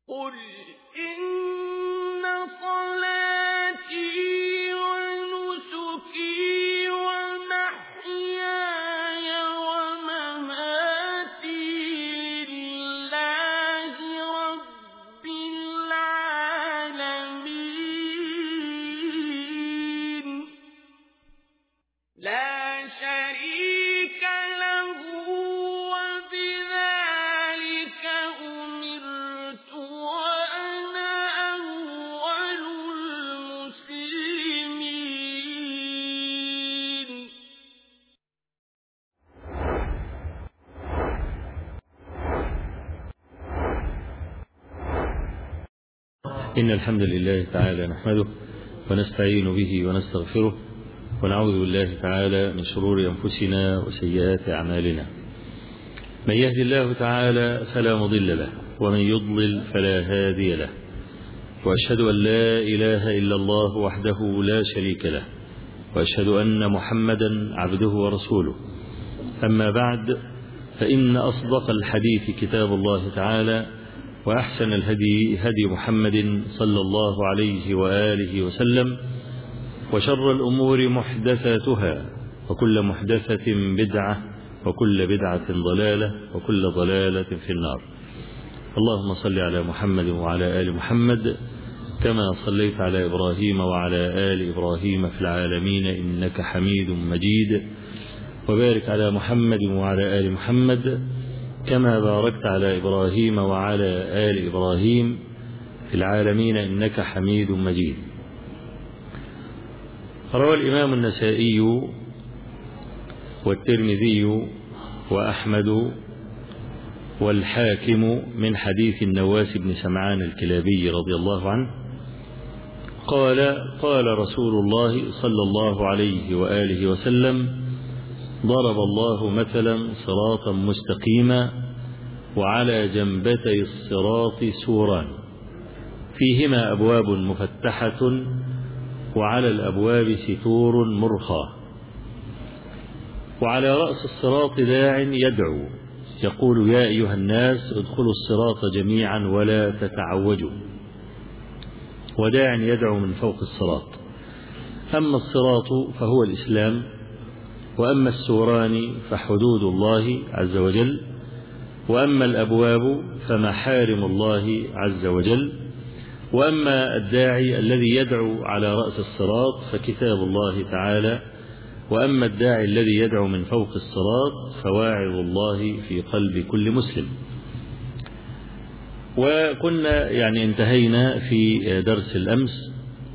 قل إن صلاتي ونسكي ومحياي ومماتي لله رب العالمين لا شريك له وبذلك أمرت وأنا أول المسلمين إن الحمد لله تعالى نحمده ونستعين به ونستغفره ونعوذ بالله تعالى من شرور أنفسنا وسيئات أعمالنا من يهد الله تعالى فلا مضل له ومن يضلل فلا هادي له وأشهد أن لا إله إلا الله وحده لا شريك له وأشهد أن محمدا عبده ورسوله أما بعد فإن أصدق الحديث كتاب الله تعالى وأحسن الهدي هدي محمد صلى الله عليه وآله وسلم وشر الأمور محدثاتها وكل محدثة بدعة وكل بدعة ضلالة وكل ضلالة في النار اللهم صل على محمد وعلى آل محمد كما صليت على إبراهيم وعلى آل إبراهيم في العالمين إنك حميد مجيد وبارك على محمد وعلى آل محمد كما باركت على إبراهيم وعلى آل إبراهيم في العالمين إنك حميد مجيد روى الإمام النسائي والترمذي وأحمد والحاكم من حديث النواس بن سمعان الكلابي رضي الله عنه قال قال رسول الله صلى الله عليه وآله وسلم ضرب الله مثلا صراطا مستقيما وعلى جنبتي الصراط سوران فيهما أبواب مفتحة وعلى الأبواب ستور مرخى وعلى رأس الصراط داع يدعو يقول يا أيها الناس ادخلوا الصراط جميعا ولا تتعوجوا وداع يدعو من فوق الصراط أما الصراط فهو الإسلام وأما السوران فحدود الله عز وجل وأما الأبواب فمحارم الله عز وجل وأما الداعي الذي يدعو على رأس الصراط فكتاب الله تعالى وأما الداعي الذي يدعو من فوق الصراط فواعظ الله في قلب كل مسلم وكنا يعني انتهينا في درس الأمس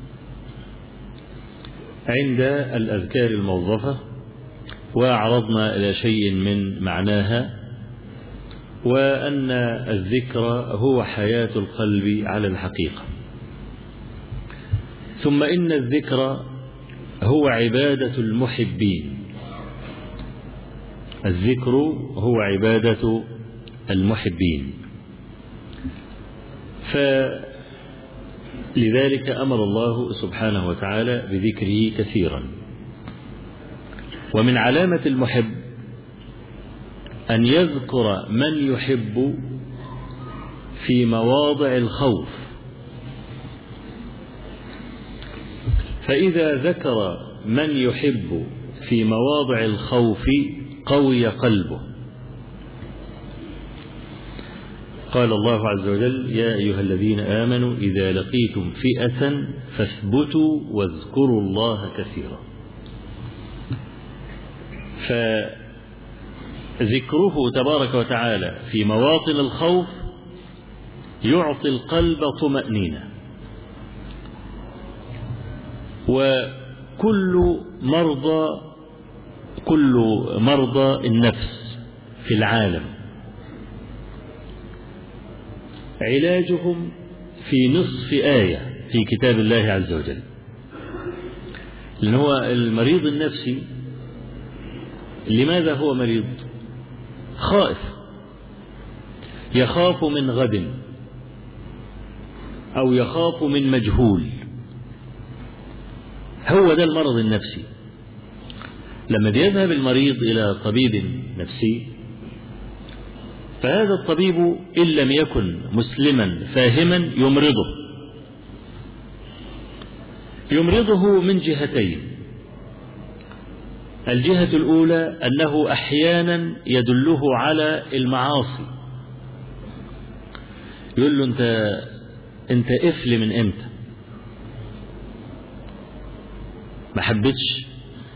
عند الأذكار الموظفة وعرضنا إلى شيء من معناها وأن الذكر هو حياة القلب على الحقيقة ثم إن الذكر هو عبادة المحبين الذكر هو عبادة المحبين فلذلك أمر الله سبحانه وتعالى بذكره كثيرا ومن علامة المحب أن يذكر من يحب في مواضع الخوف فإذا ذكر من يحب في مواضع الخوف قوي قلبه قال الله عز وجل يا أيها الذين آمنوا إذا لقيتم فئة فاثبتوا واذكروا الله كثيرا فذكره تبارك وتعالى في مواطن الخوف يعطي القلب طمأنينة وكل مرضى كل مرضى النفس في العالم علاجهم في نصف آية في كتاب الله عز وجل لأن هو المريض النفسي لماذا هو مريض خائف يخاف من غد أو يخاف من مجهول هو ده المرض النفسي لما بيذهب المريض إلى طبيب نفسي فهذا الطبيب إن لم يكن مسلما فاهما يمرضه يمرضه من جهتين الجهة الأولى أنه أحيانا يدله على المعاصي يقول له أنت أنت قفل من إمتى ما حبيتش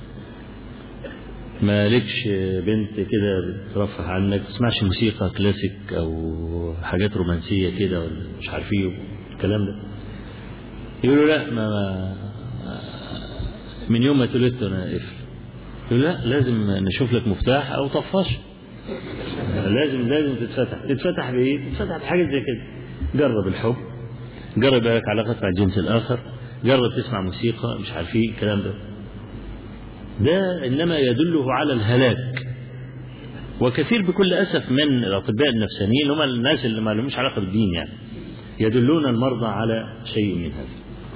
ما لكش بنت كده بترفه عنك تسمعش موسيقى كلاسيك او حاجات رومانسيه كده ولا مش عارف ايه الكلام ده يقولوا لا ما, ما من يوم ما اتولدت انا قفل يقول لا لازم نشوف لك مفتاح او طفاش لازم لازم تتفتح تتفتح بايه تتفتح بحاجه زي كده جرب الحب جرب لك علاقات مع الجنس الاخر جرب تسمع موسيقى مش عارف ايه الكلام ده ده انما يدله على الهلاك وكثير بكل اسف من الاطباء النفسانيين هم الناس اللي ما لهمش علاقه بالدين يعني يدلون المرضى على شيء من هذا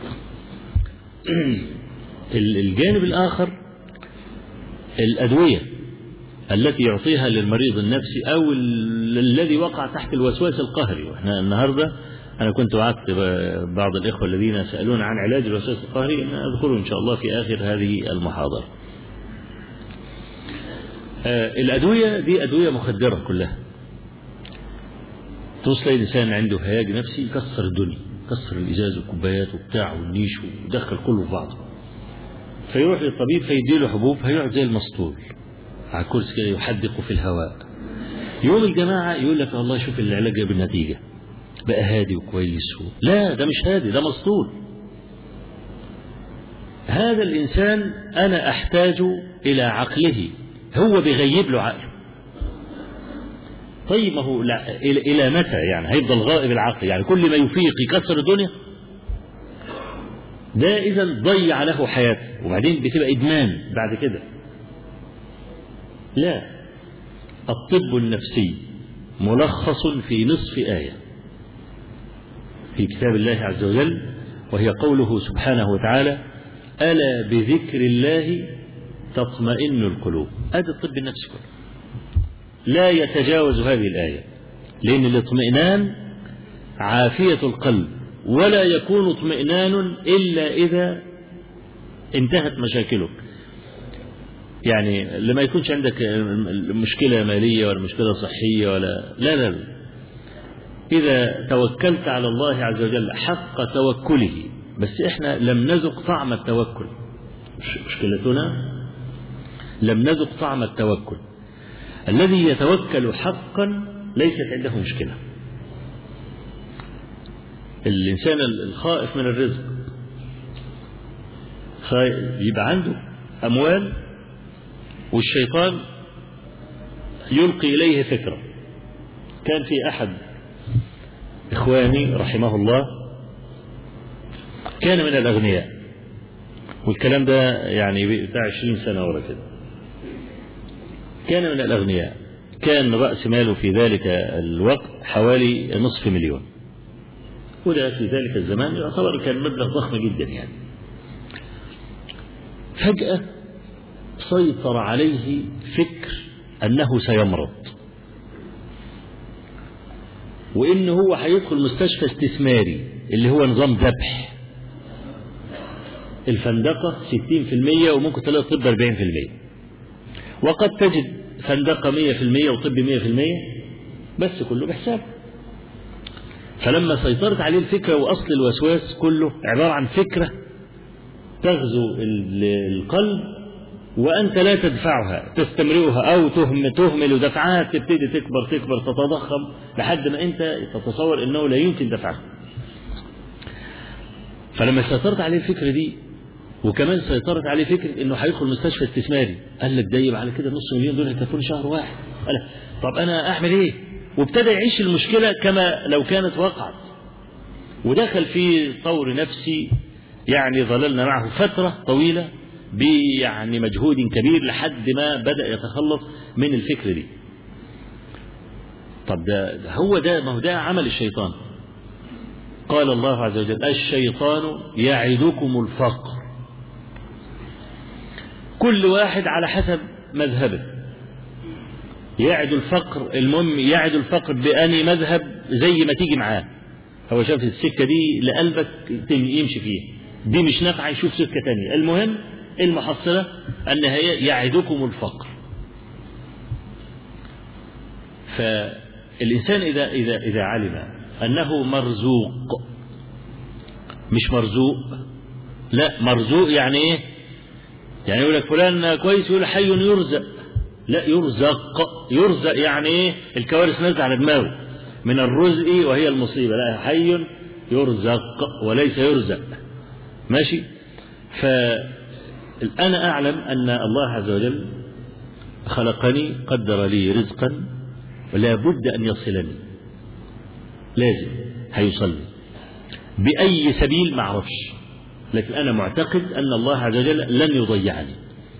الجانب الاخر الادويه التي يعطيها للمريض النفسي او الذي وقع تحت الوسواس القهري واحنا النهارده أنا كنت وعدت بعض الإخوة الذين سألون عن علاج الوسواس القهري أن أذكره إن شاء الله في آخر هذه المحاضرة. الأدوية دي أدوية مخدرة كلها. توصل الإنسان عنده هياج نفسي يكسر الدنيا، يكسر الإزاز والكوبايات وبتاع والنيش ويدخل كله في بعضه. فيروح للطبيب فيديله حبوب فيقعد زي المسطول على الكرسي كده يحدق في الهواء. يوم الجماعة يقول لك الله شوف العلاج جاب النتيجة. بقى هادي وكويس و... لا ده مش هادي ده مسطول هذا الإنسان أنا أحتاج إلى عقله هو بيغيب له عقله طيب ما هو لا إلى, إلى متى يعني هيفضل غائب العقل يعني كل ما يفيق يكسر الدنيا ده إذا ضيع له حياته وبعدين بتبقى إدمان بعد كده لا الطب النفسي ملخص في نصف آية في كتاب الله عز وجل وهي قوله سبحانه وتعالى ألا بذكر الله تطمئن القلوب هذا الطب النفسي كله لا يتجاوز هذه الآية لأن الاطمئنان عافية القلب ولا يكون اطمئنان إلا إذا انتهت مشاكلك يعني لما يكونش عندك مشكلة مالية ولا مشكلة صحية ولا لا لا, لا. إذا توكلت على الله عز وجل حق توكله بس إحنا لم نذق طعم التوكل مشكلتنا لم نذق طعم التوكل الذي يتوكل حقا ليست عنده مشكلة الإنسان الخائف من الرزق يبقى عنده أموال والشيطان يلقي إليه فكرة كان في أحد إخواني رحمه الله كان من الأغنياء والكلام ده يعني بتاع 20 سنة ورا كده كان من الأغنياء كان رأس ماله في ذلك الوقت حوالي نصف مليون وده في ذلك الزمان يعتبر كان مبلغ ضخم جدا يعني فجأة سيطر عليه فكر أنه سيمرض وإن هو هيدخل مستشفى استثماري اللي هو نظام ذبح الفندقة 60% وممكن تلاقي طب 40% وقد تجد فندقة 100% وطب 100% بس كله بحساب فلما سيطرت عليه الفكرة وأصل الوسواس كله عبارة عن فكرة تغزو القلب وأنت لا تدفعها تستمرئها أو تهم تهمل دفعها تبتدي تكبر تكبر تتضخم لحد ما أنت تتصور أنه لا يمكن دفعها فلما سيطرت عليه الفكرة دي وكمان سيطرت عليه فكرة انه هيدخل مستشفى استثماري قال لك ده يبقى على كده نص مليون دول هيكفوني شهر واحد قال طب انا اعمل ايه وابتدى يعيش المشكلة كما لو كانت وقعت ودخل في طور نفسي يعني ظللنا معه فترة طويلة بيعني مجهود كبير لحد ما بدأ يتخلص من الفكرة دي طب ده, ده هو ده ما هو ده عمل الشيطان قال الله عز وجل الشيطان يعدكم الفقر كل واحد على حسب مذهبه يعد الفقر المهم يعد الفقر بأني مذهب زي ما تيجي معاه هو شاف السكة دي لقلبك يمشي فيها دي مش نافعة يشوف سكة تانية المهم المحصلة أن هي يعدكم الفقر فالإنسان إذا إذا إذا علم أنه مرزوق مش مرزوق لا مرزوق يعني إيه؟ يعني يقول لك فلان كويس يقول حي يرزق لا يرزق يرزق يعني إيه؟ الكوارث نازلة على دماغه من الرزق وهي المصيبة لا حي يرزق وليس يرزق ماشي فأنا أعلم أن الله عز وجل خلقني قدر لي رزقا ولا بد أن يصلني لازم هيصلي بأي سبيل ما أعرفش لكن أنا معتقد أن الله عز وجل لن يضيعني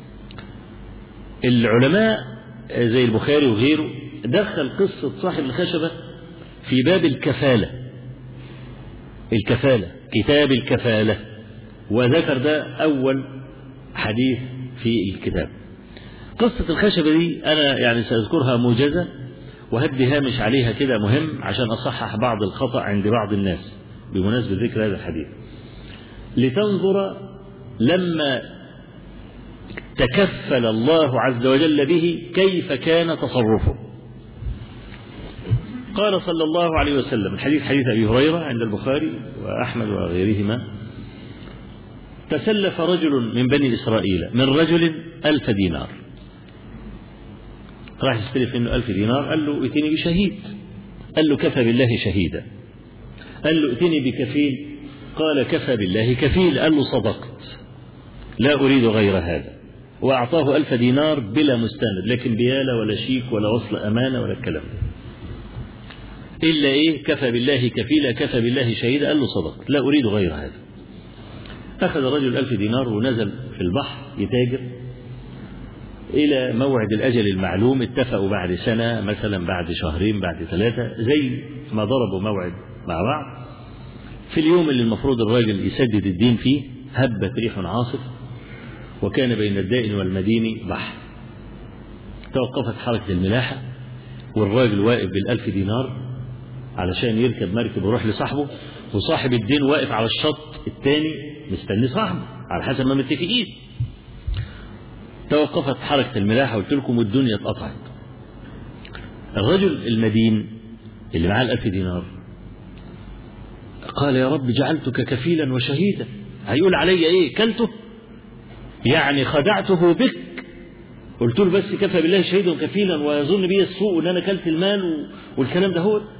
العلماء زي البخاري وغيره دخل قصة صاحب الخشبة في باب الكفالة الكفالة كتاب الكفالة وذكر ده أول حديث في الكتاب قصة الخشبة دي أنا يعني سأذكرها موجزة وهدي هامش عليها كده مهم عشان أصحح بعض الخطأ عند بعض الناس بمناسبة ذكر هذا الحديث لتنظر لما تكفل الله عز وجل به كيف كان تصرفه قال صلى الله عليه وسلم الحديث حديث أبي هريرة عند البخاري وأحمد وغيرهما تسلف رجل من بني إسرائيل من رجل ألف دينار راح يستلف منه ألف دينار قال له ائتني بشهيد قال له كفى بالله شهيدا قال له ائتني بكفيل قال كفى بالله كفيل قال له صدقت لا أريد غير هذا وأعطاه ألف دينار بلا مستند لكن بيالة ولا شيك ولا وصل أمانة ولا الكلام إلا إيه كفى بالله كفيلا كفى بالله شهيدا قال له صدقت لا أريد غير هذا أخذ الرجل ألف دينار ونزل في البحر يتاجر إلى موعد الأجل المعلوم اتفقوا بعد سنة مثلا بعد شهرين بعد ثلاثة زي ما ضربوا موعد مع بعض في اليوم اللي المفروض الراجل يسدد الدين فيه هبت ريح عاصف وكان بين الدائن والمدين بحر توقفت حركة الملاحة والراجل واقف بالألف دينار علشان يركب مركب ويروح لصاحبه وصاحب الدين واقف على الشط الثاني مستني صاحبه على حسب ما متفقين توقفت حركة الملاحة قلت لكم والدنيا اتقطعت الرجل المدين اللي معاه الألف دينار قال يا رب جعلتك كفيلا وشهيدا هيقول علي ايه كلته يعني خدعته بك قلت له بس كفى بالله شهيدا وكفيلا ويظن بي السوء ان انا كلت المال والكلام ده هو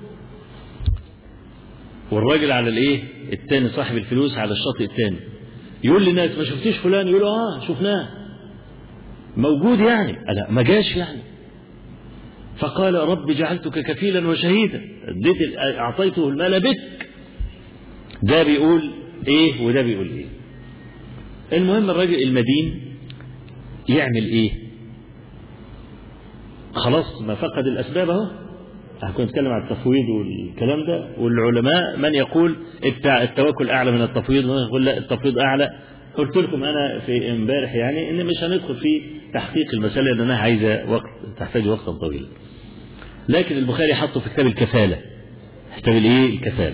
والراجل على الايه التاني صاحب الفلوس على الشاطئ التاني يقول للناس ما شفتيش فلان يقولوا اه شفناه موجود يعني لا ما جاش يعني فقال رب جعلتك كفيلا وشهيدا اديت اعطيته المال بك ده بيقول ايه وده بيقول ايه المهم الراجل المدين يعمل ايه خلاص ما فقد الاسباب اهو كنت نتكلم عن التفويض والكلام ده والعلماء من يقول بتاع التوكل اعلى من التفويض ومن يقول لا التفويض اعلى قلت لكم انا في امبارح يعني ان مش هندخل في تحقيق المساله لانها عايزه وقت تحتاج وقتا طويلا لكن البخاري حطه في كتاب الكفاله كتاب الايه الكفاله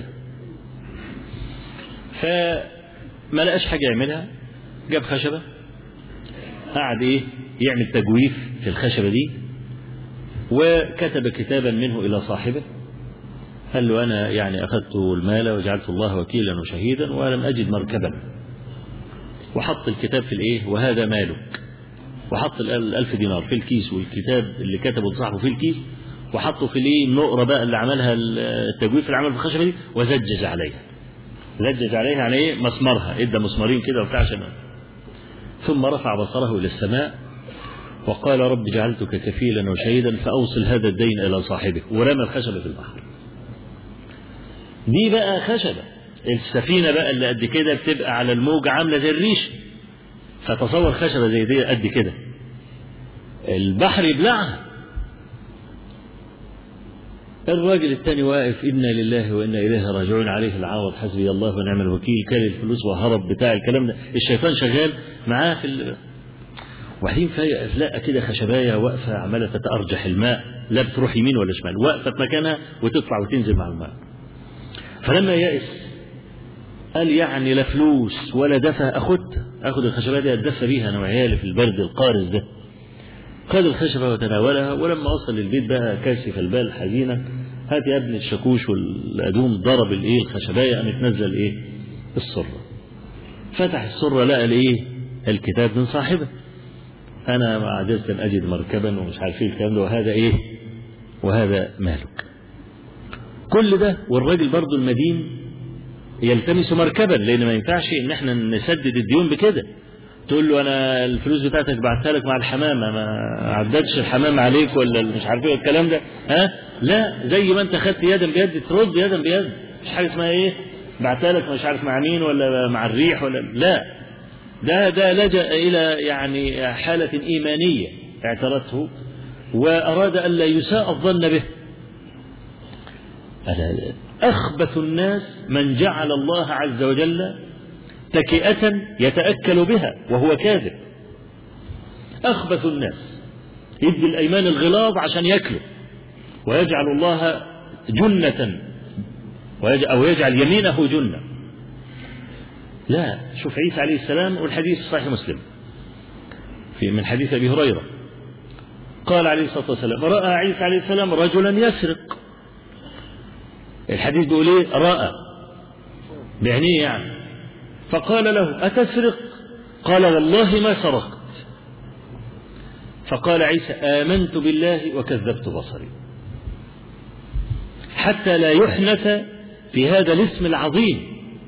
فما لقاش حاجه يعملها جاب خشبه قعد ايه يعمل تجويف في الخشبه دي وكتب كتابا منه إلى صاحبه قال له أنا يعني أخذت المال وجعلت الله وكيلا وشهيدا ولم أجد مركبا وحط الكتاب في الإيه وهذا مالك وحط الألف دينار في الكيس والكتاب اللي كتبه لصاحبه في الكيس وحطه في الإيه النقرة بقى اللي عملها التجويف اللي عمله في الخشبة دي وزجج عليها زجج عليها يعني إيه مسمرها إدى مسمارين كده وبتاع عشان ثم رفع بصره إلى السماء وقال رب جعلتك كفيلا وشهيدا فأوصل هذا الدين إلى صاحبه ورمى الخشبة في البحر دي بقى خشبة السفينة بقى اللي قد كده بتبقى على الموج عاملة زي الريش فتصور خشبة زي دي قد كده البحر يبلعها الراجل التاني واقف إنا لله وإنا إليه راجعون عليه العوض حسبي الله ونعم الوكيل كل الفلوس وهرب بتاع الكلام ده الشيطان شغال معاه في ال... وبعدين تلاقي كده خشبايه واقفه عماله تتارجح الماء لا بتروح يمين ولا شمال واقفه في مكانها وتطلع وتنزل مع الماء فلما يأس قال يعني لا فلوس ولا دفع اخدها اخد الخشبه دي اتدفى بيها انا وعيالي في البرد القارس ده خد الخشبه وتناولها ولما وصل للبيت بقى كاشف البال حزينا هات يا ابن الشاكوش والادوم ضرب الايه الخشبايه قامت نزل ايه السره فتح السره لقى الايه الكتاب من صاحبه انا ما عجزت ان اجد مركبا ومش عارف ايه الكلام ده وهذا ايه وهذا مالك كل ده والراجل برضه المدين يلتمس مركبا لان ما ينفعش ان احنا نسدد الديون بكده تقول له انا الفلوس بتاعتك بعتها لك مع الحمامه ما عدتش الحمام عليك ولا مش عارف ايه الكلام ده ها لا زي ما انت خدت يدا بيد ترد يدا بيد مش حاجه اسمها ايه بعتها لك مش عارف مع مين ولا مع الريح ولا لا ده ده لجأ الى يعني حاله ايمانيه اعترته واراد الا يساء الظن به أخبث الناس من جعل الله عز وجل تكئة يتأكل بها وهو كاذب أخبث الناس يدي الأيمان الغلاظ عشان يأكله ويجعل الله جنة أو يجعل يمينه جنة لا شوف عيسى عليه السلام والحديث صحيح مسلم في من حديث أبي هريرة قال عليه الصلاة والسلام رأى عيسى عليه السلام رجلا يسرق الحديث بيقول ايه رأى بعينيه يعني فقال له أتسرق قال والله ما سرقت فقال عيسى آمنت بالله وكذبت بصري حتى لا يحنث في هذا الاسم العظيم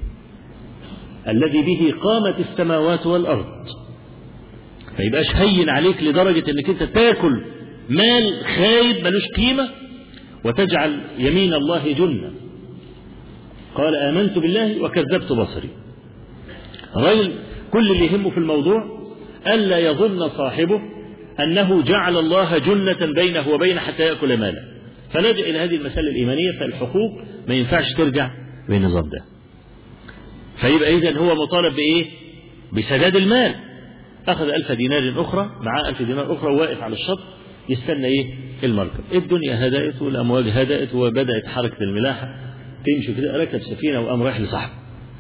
الذي به قامت السماوات والأرض ما يبقاش هين عليك لدرجة انك انت تاكل مال خايب ملوش قيمة وتجعل يمين الله جنة قال آمنت بالله وكذبت بصري رجل كل اللي يهمه في الموضوع ألا يظن صاحبه أنه جعل الله جنة بينه وبين حتى يأكل ماله فلجأ إلى هذه المسألة الإيمانية فالحقوق ما ينفعش ترجع بالنظام ده فيبقى إذا هو مطالب بإيه بسداد المال أخذ ألف دينار أخرى معاه ألف دينار أخرى واقف على الشط يستنى إيه المركب الدنيا هدأت والأمواج هدأت وبدأت حركة الملاحة تمشي كده ركب سفينة وقام رايح لصاحبه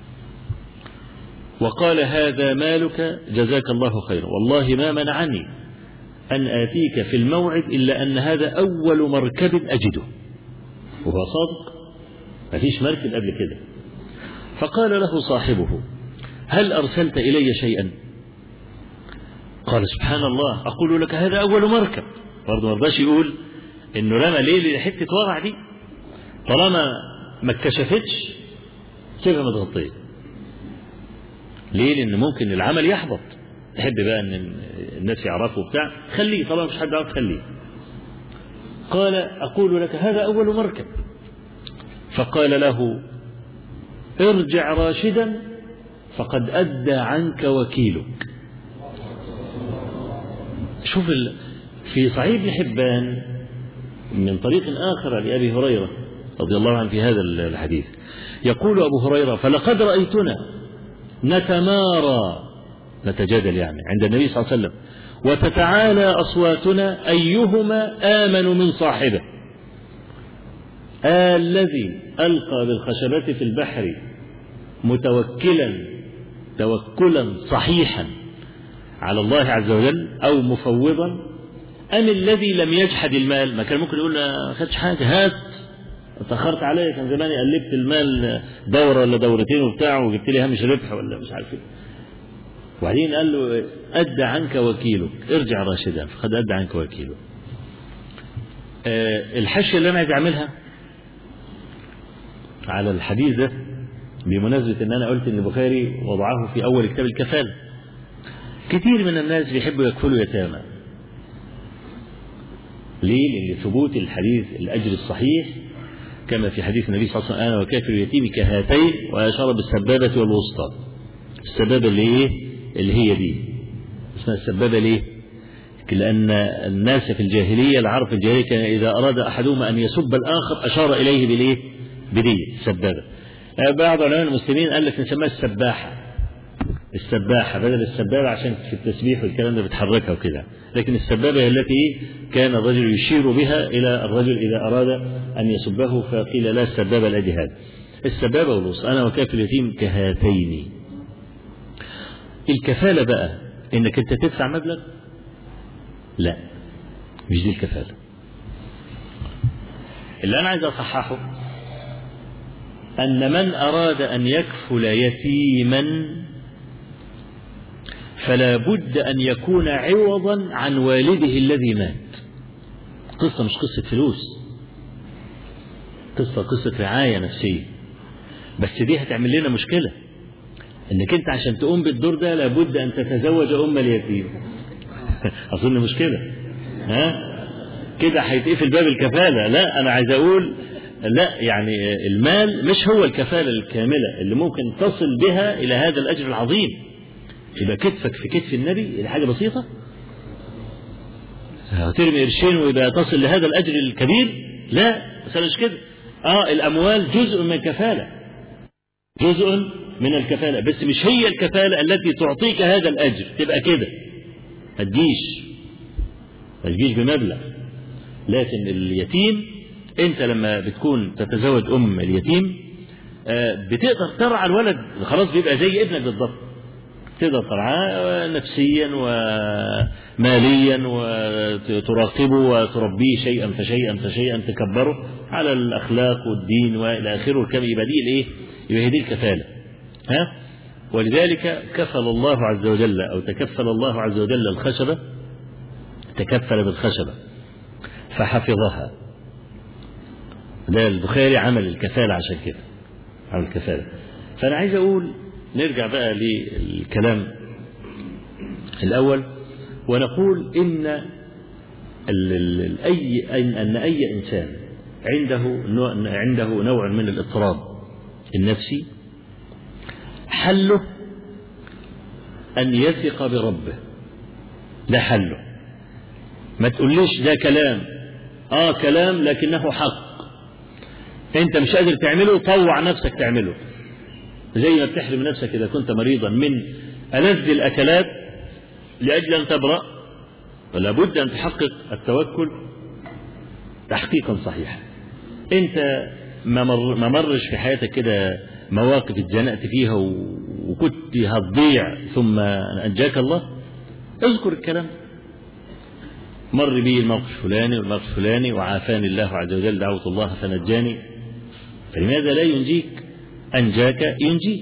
وقال هذا مالك جزاك الله خيرا والله ما منعني أن آتيك في الموعد إلا أن هذا أول مركب أجده وهو صادق ما فيش مركب قبل كده فقال له صاحبه هل أرسلت إلي شيئا قال سبحان الله أقول لك هذا أول مركب برضه ما رضاش يقول إنه رمى ليه لحتة ورع دي طالما ما اتكشفتش سيبها متغطية ليه لأن ممكن العمل يحبط تحب بقى ان الناس يعرفوا بتاع خليه طالما مش حد يعرف خليه قال أقول لك هذا أول مركب فقال له ارجع راشدا فقد أدى عنك وكيلك شوف ال... في صحيح ابن حبان من طريق آخر لأبي هريرة رضي الله عنه في هذا الحديث يقول أبو هريرة فلقد رأيتنا نتمارى نتجادل يعني عند النبي صلى الله عليه وسلم وتتعالى أصواتنا أيهما آمن من صاحبه آه الذي ألقى بالخشبة في البحر متوكلا توكلا صحيحا على الله عز وجل أو مفوضا أم الذي لم يجحد المال ما كان ممكن يقول لا خدش حاجة هات اتأخرت عليا كان زماني قلبت المال دورة ولا دورتين وبتاع وجبت لي هامش ربح ولا مش عارف ايه وبعدين قال له أدى عنك وكيلك ارجع راشدا فقد أدى عنك وكيلك أه الحشية اللي أنا عايز أعملها على الحديث ده بمناسبة إن أنا قلت إن البخاري وضعه في أول كتاب الكفالة كثير من الناس بيحبوا يكفلوا يتامى ليه؟ لأن ثبوت الحديث الأجر الصحيح كما في حديث النبي صلى الله عليه وسلم أنا وكافر اليتيم كهاتين وأشار بالسبابة والوسطى السبابة اللي إيه؟ اللي هي دي اسمها السبابة ليه؟ لأن الناس في الجاهلية العرب في الجاهلية كان إذا أراد أحدهما أن يسب الآخر أشار إليه بالإيه؟ بدي السبابة بعض علماء المسلمين قال لك نسميها السباحة السباحة بدل السبابة عشان في التسبيح والكلام ده بتحركها وكده لكن السبابة هي التي كان الرجل يشير بها إلى الرجل إذا أراد أن يسبه فقيل لا السبابة لا جهاد السبابة والوسط أنا وكاف اليتيم كهاتين الكفالة بقى إنك أنت تدفع مبلغ لا مش دي الكفالة اللي أنا عايز أصححه أن من أراد أن يكفل يتيما فلا بد أن يكون عوضا عن والده الذي مات قصة مش قصة فلوس قصة قصة رعاية نفسية بس دي هتعمل لنا مشكلة انك انت عشان تقوم بالدور ده لابد ان تتزوج ام اليتيم اظن مشكلة ها كده هيتقفل باب الكفالة لا انا عايز اقول لا يعني المال مش هو الكفالة الكاملة اللي ممكن تصل بها الى هذا الاجر العظيم يبقى كتفك في كتف النبي دي حاجة بسيطة هترمي قرشين ويبقى تصل لهذا الأجر الكبير لا بس مش كده اه الأموال جزء من الكفالة جزء من الكفالة بس مش هي الكفالة التي تعطيك هذا الأجر تبقى كده ما تجيش ما تجيش بمبلغ لكن اليتيم انت لما بتكون تتزوج ام اليتيم بتقدر ترعى الولد خلاص بيبقى زي ابنك بالضبط تقدر ترعاه نفسيا وماليا وتراقبه وتربيه شيئا فشيئا فشيئا تكبره على الاخلاق والدين والى اخره كم يبقى دي الايه؟ يبقى هي دي الكفاله ها؟ ولذلك كفل الله عز وجل او تكفل الله عز وجل الخشبه تكفل بالخشبه فحفظها ده البخاري عمل الكفاله عشان كده عمل الكفاله فانا عايز اقول نرجع بقى للكلام الأول ونقول إن ال ال أي أن, أن أي إنسان عنده نوع عنده نوع من الاضطراب النفسي حله أن يثق بربه ده حله ما تقوليش ده كلام آه كلام لكنه حق أنت مش قادر تعمله طوع نفسك تعمله زي ما بتحرم نفسك إذا كنت مريضا من ألذ الأكلات لأجل أن تبرأ فلا بد أن تحقق التوكل تحقيقا صحيحا أنت ما, مر ما مرش في حياتك كده مواقف اتزنقت فيها وكنت هتضيع ثم أنجاك الله اذكر الكلام مر بي الموقف الفلاني والموقف الفلاني وعافاني الله عز وجل دعوت الله فنجاني فلماذا لا ينجيك أنجاك ينجيك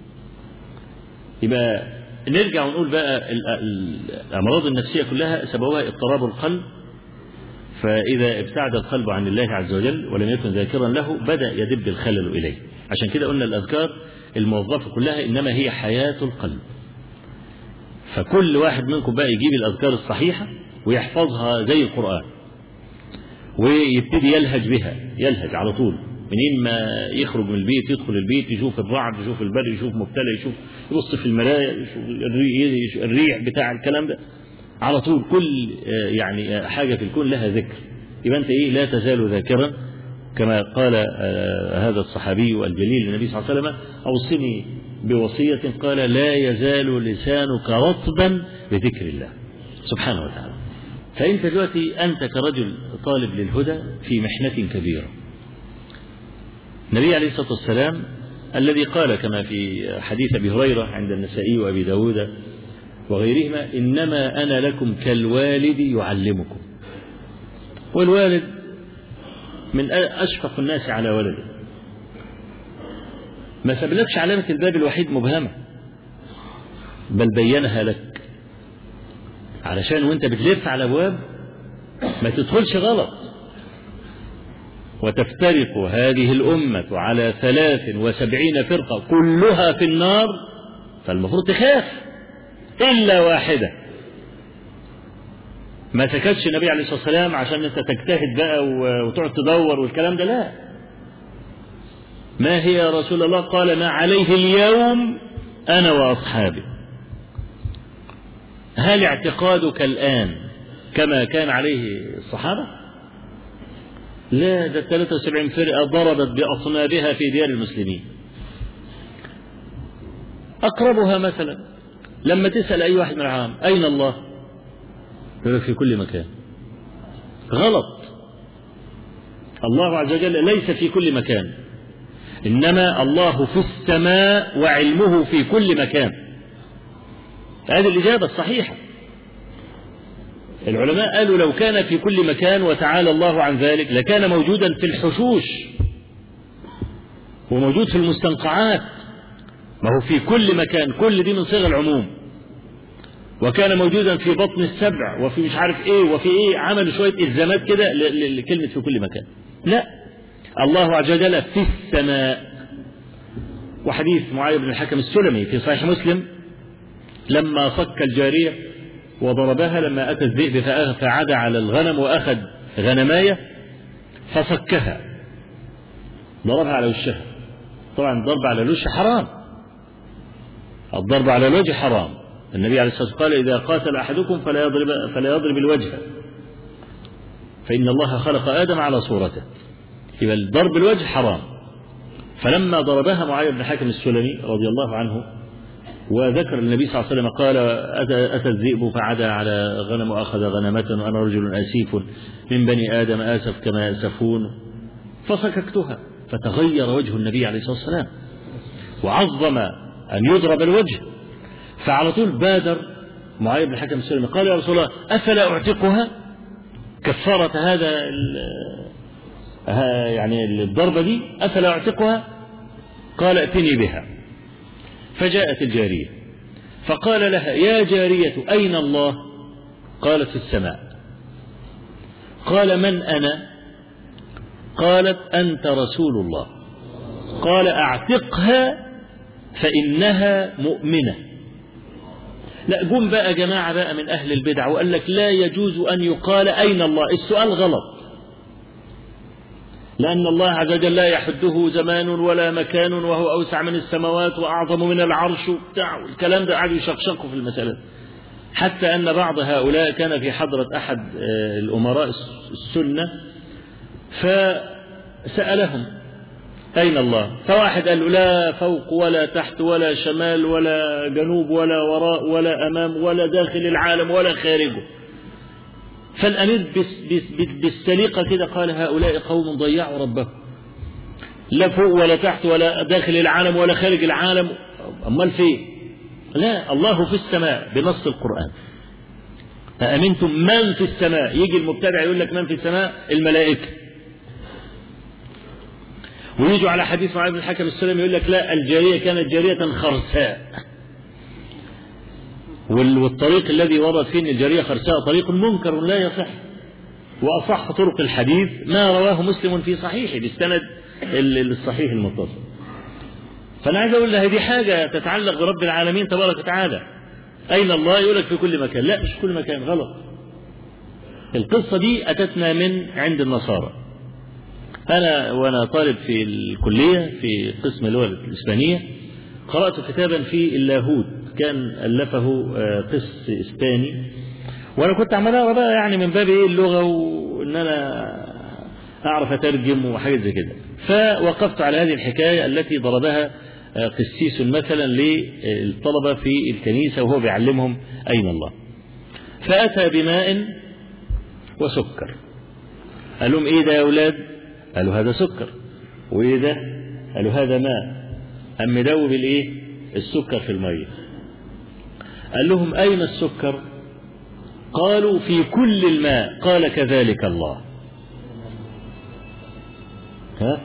يبقى نرجع ونقول بقى الأمراض النفسية كلها سببها اضطراب القلب فإذا ابتعد القلب عن الله عز وجل ولم يكن ذاكرا له بدأ يدب الخلل إليه عشان كده قلنا الأذكار الموظفة كلها إنما هي حياة القلب فكل واحد منكم بقى يجيب الأذكار الصحيحة ويحفظها زي القرآن ويبتدي يلهج بها يلهج على طول منين ما يخرج من البيت يدخل البيت يشوف الرعد يشوف البرد يشوف مبتلى يشوف يبص في المرايا يشوف الريح بتاع الكلام ده على طول كل يعني حاجة في الكون لها ذكر يبقى أنت إيه لا تزال ذاكرا كما قال هذا الصحابي الجليل للنبي صلى الله عليه وسلم أوصني بوصية قال لا يزال لسانك رطبا بذكر الله سبحانه وتعالى فأنت دلوقتي أنت كرجل طالب للهدى في محنة كبيرة النبي عليه الصلاة والسلام الذي قال كما في حديث أبي هريرة عند النسائي وأبي داود وغيرهما إنما أنا لكم كالوالد يعلمكم والوالد من أشفق الناس على ولده ما سبلكش علامة الباب الوحيد مبهمة بل بينها لك علشان وانت بتلف على ابواب ما تدخلش غلط وتفترق هذه الأمة على ثلاث وسبعين فرقة كلها في النار فالمفروض تخاف إلا واحدة ما سكتش النبي عليه الصلاة والسلام عشان انت تجتهد بقى وتقعد تدور والكلام ده لا ما هي يا رسول الله قال ما عليه اليوم أنا وأصحابي هل اعتقادك الآن كما كان عليه الصحابة لا ده 73 فرقة ضربت بأصنابها في ديار المسلمين أقربها مثلا لما تسأل أي واحد من العام أين الله يقول لك في كل مكان غلط الله عز وجل ليس في كل مكان إنما الله في السماء وعلمه في كل مكان هذه الإجابة الصحيحة العلماء قالوا لو كان في كل مكان وتعالى الله عن ذلك لكان موجودا في الحشوش وموجود في المستنقعات ما هو في كل مكان كل دي من صيغ العموم وكان موجودا في بطن السبع وفي مش عارف ايه وفي ايه عملوا شويه الزامات كده لكلمه في كل مكان لا الله عز وجل في السماء وحديث معاذ بن الحكم السلمي في صحيح مسلم لما صك الجاريه وضربها لما اتى الذئب فعاد على الغنم واخذ غنمايه فصكها ضربها على وشها طبعا الضرب على الوجه حرام الضرب على الوجه حرام النبي عليه الصلاه والسلام قال اذا قاتل احدكم فلا يضرب فلا يضرب الوجه فان الله خلق ادم على صورته يبقى الضرب الوجه حرام فلما ضربها معاويه بن حاتم السلمي رضي الله عنه وذكر النبي صلى الله عليه وسلم قال أتى, أتى الذئب فعدا على غنم وأخذ غنمة وأنا رجل أسيف من بني آدم آسف كما يأسفون فصككتها فتغير وجه النبي عليه الصلاة والسلام وعظم أن يضرب الوجه فعلى طول بادر معاوية بن الحكم السلمي قال يا رسول الله أفلا أعتقها كفارة هذا يعني الضربة دي أفلا أعتقها قال ائتني بها فجاءت الجارية فقال لها يا جارية أين الله قالت في السماء قال من أنا قالت أنت رسول الله قال أعتقها فإنها مؤمنة لا جم بقى جماعة بقى من أهل البدع وقال لك لا يجوز أن يقال أين الله السؤال غلط لأن الله عز وجل لا يحده زمان ولا مكان وهو أوسع من السماوات وأعظم من العرش وبتاع الكلام ده قعدوا يشقشقوا في المسألة حتى أن بعض هؤلاء كان في حضرة أحد الأمراء السنة فسألهم أين الله فواحد قال له لا فوق ولا تحت ولا شمال ولا جنوب ولا وراء ولا أمام ولا داخل العالم ولا خارجه فالأمير بالسليقة كده قال هؤلاء قوم ضيعوا ربهم لا فوق ولا تحت ولا داخل العالم ولا خارج العالم أمال فين لا الله في السماء بنص القرآن أأمنتم من في السماء يجي المبتدع يقول لك من في السماء الملائكة ويجوا على حديث معاذ بن الحكم السلمي يقول لك لا الجارية كانت جارية خرساء والطريق الذي ورد فيه ان الجارية خرساء طريق منكر لا يصح وأصح طرق الحديث ما رواه مسلم في صحيحه بالسند الصحيح المتصل فأنا عايز أقول لها دي حاجة تتعلق برب العالمين تبارك وتعالى أين الله يقول لك في كل مكان لا مش في كل مكان غلط القصة دي أتتنا من عند النصارى أنا وأنا طالب في الكلية في قسم اللغة الإسبانية قرأت كتابا في اللاهوت كان ألفه قس إسباني وأنا كنت عمال أقرأ بقى يعني من باب إيه اللغة وإن أنا أعرف أترجم وحاجات زي كده فوقفت على هذه الحكاية التي ضربها قسيس مثلا للطلبة في الكنيسة وهو بيعلمهم أين الله فأتى بماء وسكر قال لهم إيه ده يا أولاد قالوا هذا سكر وإيه ده قالوا هذا ماء أم مدوب الإيه السكر في المية قال لهم أين السكر قالوا في كل الماء قال كذلك الله ها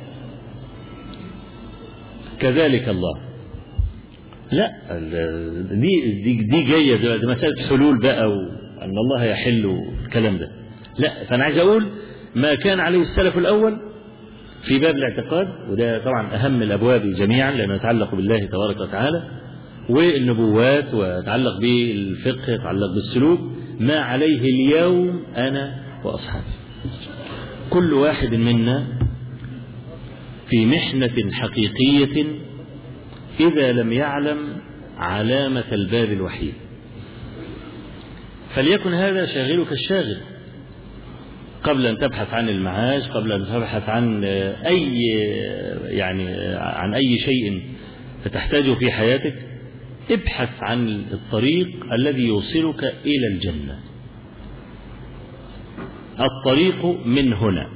كذلك الله لا دي دي, دي جايه دلوقتي مساله حلول بقى وان الله يحل الكلام ده لا فانا عايز اقول ما كان عليه السلف الاول في باب الاعتقاد وده طبعا اهم الابواب جميعا لانه يتعلق بالله تبارك وتعالى والنبوات ويتعلق بالفقه يتعلق بالسلوك ما عليه اليوم انا واصحابي كل واحد منا في محنة حقيقية إذا لم يعلم علامة الباب الوحيد فليكن هذا شاغلك الشاغل قبل أن تبحث عن المعاش قبل أن تبحث عن أي يعني عن أي شيء تحتاجه في حياتك ابحث عن الطريق الذي يوصلك إلى الجنة الطريق من هنا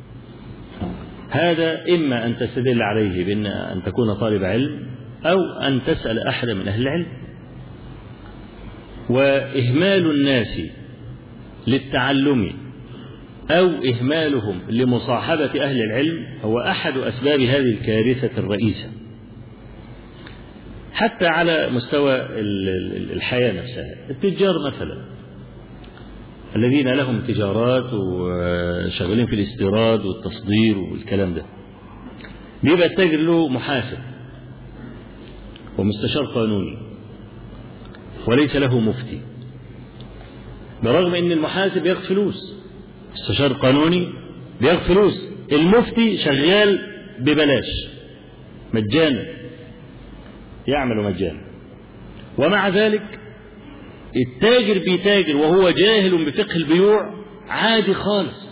هذا إما أن تستدل عليه بأن أن تكون طالب علم أو أن تسأل أحد من أهل العلم وإهمال الناس للتعلم أو إهمالهم لمصاحبة أهل العلم هو أحد أسباب هذه الكارثة الرئيسة حتى على مستوى الحياة نفسها التجار مثلا الذين لهم تجارات وشغالين في الاستيراد والتصدير والكلام ده بيبقى التاجر له محاسب ومستشار قانوني وليس له مفتي برغم ان المحاسب بياخد فلوس مستشار قانوني بياخد فلوس المفتي شغال ببلاش مجانا يعمل مجانا ومع ذلك التاجر بيتاجر وهو جاهل بفقه البيوع عادي خالص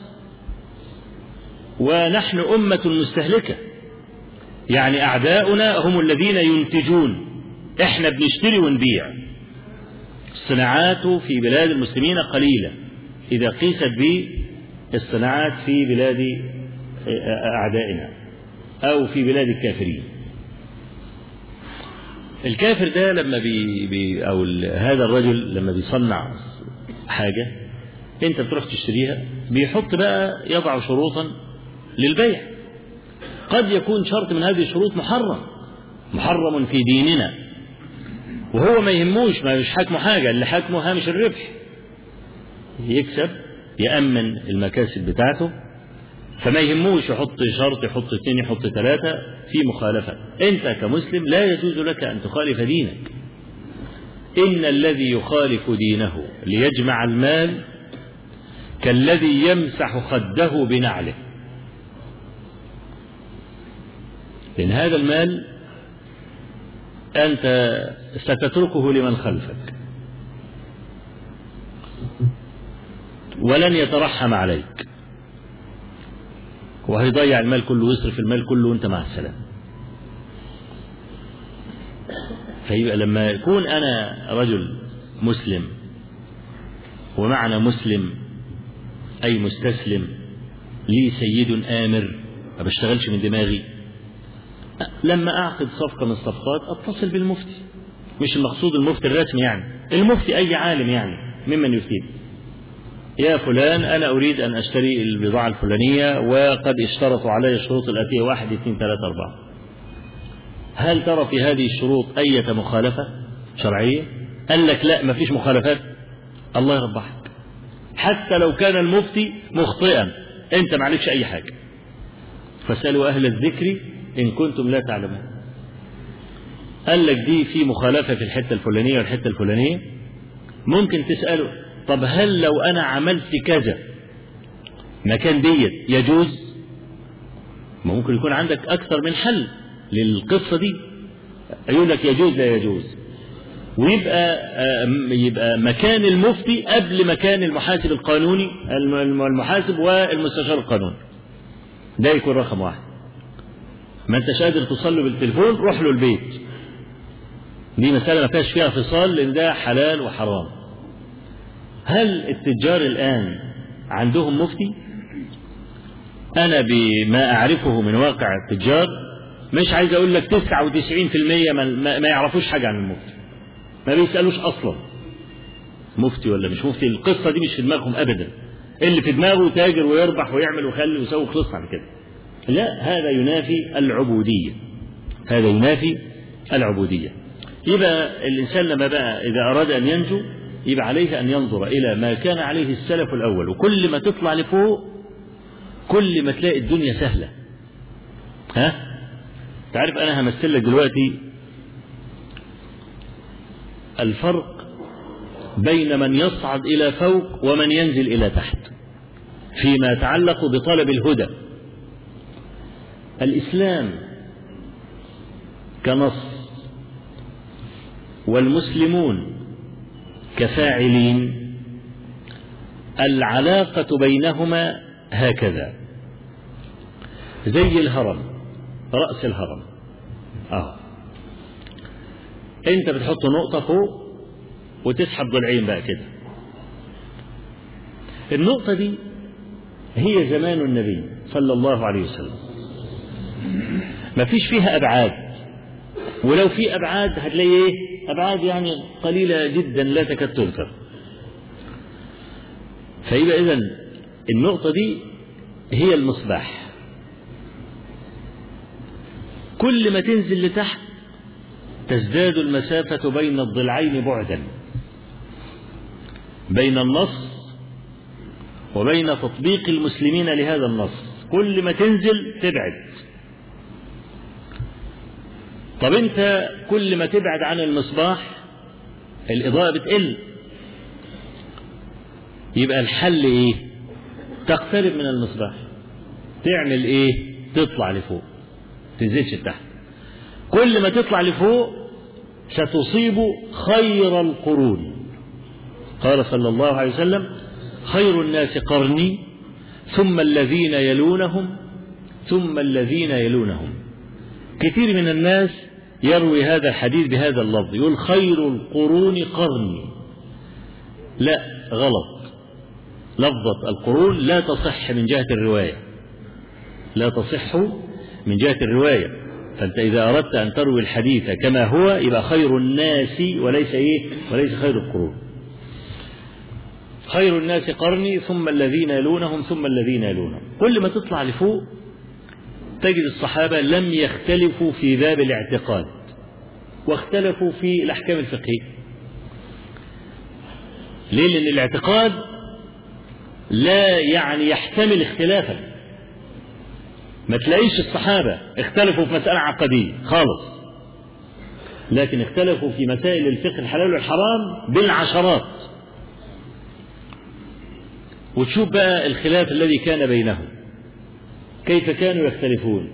ونحن أمة مستهلكة يعني أعداؤنا هم الذين ينتجون احنا بنشتري ونبيع الصناعات في بلاد المسلمين قليلة إذا قيست بالصناعات في بلاد أعدائنا أو في بلاد الكافرين الكافر ده لما بي, بي أو هذا الرجل لما بيصنع حاجة أنت بتروح تشتريها بيحط بقى يضع شروطا للبيع قد يكون شرط من هذه الشروط محرم محرم في ديننا وهو ما يهموش ما مش حاكمه حاجة اللي حاكمه هامش الربح يكسب يأمن المكاسب بتاعته فما يهموش يحط شرط يحط اثنين يحط ثلاثة في مخالفة أنت كمسلم لا يجوز لك أن تخالف دينك إن الذي يخالف دينه ليجمع المال كالذي يمسح خده بنعله لأن هذا المال أنت ستتركه لمن خلفك ولن يترحم عليك وهيضيع المال كله ويصرف المال كله وانت مع السلامة فيبقى لما يكون أنا رجل مسلم ومعنى مسلم أي مستسلم لي سيد آمر ما بشتغلش من دماغي لما أعقد صفقة من الصفقات أتصل بالمفتي مش المقصود المفتي الرسمي يعني المفتي أي عالم يعني ممن يفتيني يا فلان أنا أريد أن أشتري البضاعة الفلانية وقد اشترطوا علي الشروط الآتية واحد اثنين ثلاثة أربعة هل ترى في هذه الشروط أية مخالفة شرعية قال لك لا ما فيش مخالفات الله يربحك حتى لو كان المفتي مخطئا انت ما عليكش اي حاجة فاسألوا اهل الذكر ان كنتم لا تعلمون قال لك دي في مخالفة في الحتة الفلانية والحتة الفلانية ممكن تسأله طب هل لو انا عملت كذا مكان ديت يجوز ممكن يكون عندك اكثر من حل للقصة دي يقول لك يجوز لا يجوز ويبقى يبقى مكان المفتي قبل مكان المحاسب القانوني المحاسب والمستشار القانوني ده يكون رقم واحد ما انتش قادر توصل له بالتليفون روح له البيت دي مسألة ما فيهاش فيها فصال لأن ده حلال وحرام هل التجار الآن عندهم مفتي أنا بما أعرفه من واقع التجار مش عايز أقول لك 99% ما, ما يعرفوش حاجة عن المفتي ما بيسألوش أصلا مفتي ولا مش مفتي القصة دي مش في دماغهم أبدا اللي في دماغه تاجر ويربح ويعمل ويخلي ويسوي خلص على كده لا هذا ينافي العبودية هذا ينافي العبودية يبقى الإنسان لما بقى إذا أراد أن ينجو يبقى عليه أن ينظر إلى ما كان عليه السلف الأول وكل ما تطلع لفوق كل ما تلاقي الدنيا سهلة ها تعرف أنا همثل لك دلوقتي الفرق بين من يصعد إلى فوق ومن ينزل إلى تحت فيما يتعلق بطلب الهدى الإسلام كنص والمسلمون كفاعلين العلاقة بينهما هكذا زي الهرم رأس الهرم آه. انت بتحط نقطة فوق وتسحب ضلعين بقى كده النقطة دي هي زمان النبي صلى الله عليه وسلم ما فيش فيها أبعاد ولو في أبعاد هتلاقي إيه أبعاد يعني قليلة جدا لا تكاد تذكر فيبقى إذا النقطة دي هي المصباح كل ما تنزل لتحت تزداد المسافة بين الضلعين بعدا بين النص وبين تطبيق المسلمين لهذا النص كل ما تنزل تبعد طب انت كل ما تبعد عن المصباح الإضاءة بتقل يبقى الحل ايه تقترب من المصباح تعمل ايه تطلع لفوق تنزلش لتحت كل ما تطلع لفوق ستصيب خير القرون قال صلى الله عليه وسلم خير الناس قرني ثم الذين يلونهم ثم الذين يلونهم كثير من الناس يروي هذا الحديث بهذا اللفظ يقول خير القرون قرني لا غلط لفظة القرون لا تصح من جهة الرواية لا تصح من جهة الرواية فأنت إذا أردت أن تروي الحديث كما هو يبقى خير الناس وليس إيه وليس خير القرون خير الناس قرني ثم الذين يلونهم ثم الذين يلونهم كل ما تطلع لفوق تجد الصحابة لم يختلفوا في باب الاعتقاد واختلفوا في الأحكام الفقهية ليه لأن الاعتقاد لا يعني يحتمل اختلافا ما تلاقيش الصحابة اختلفوا في مسألة عقدية خالص لكن اختلفوا في مسائل الفقه الحلال والحرام بالعشرات وتشوف بقى الخلاف الذي كان بينهم كيف كانوا يختلفون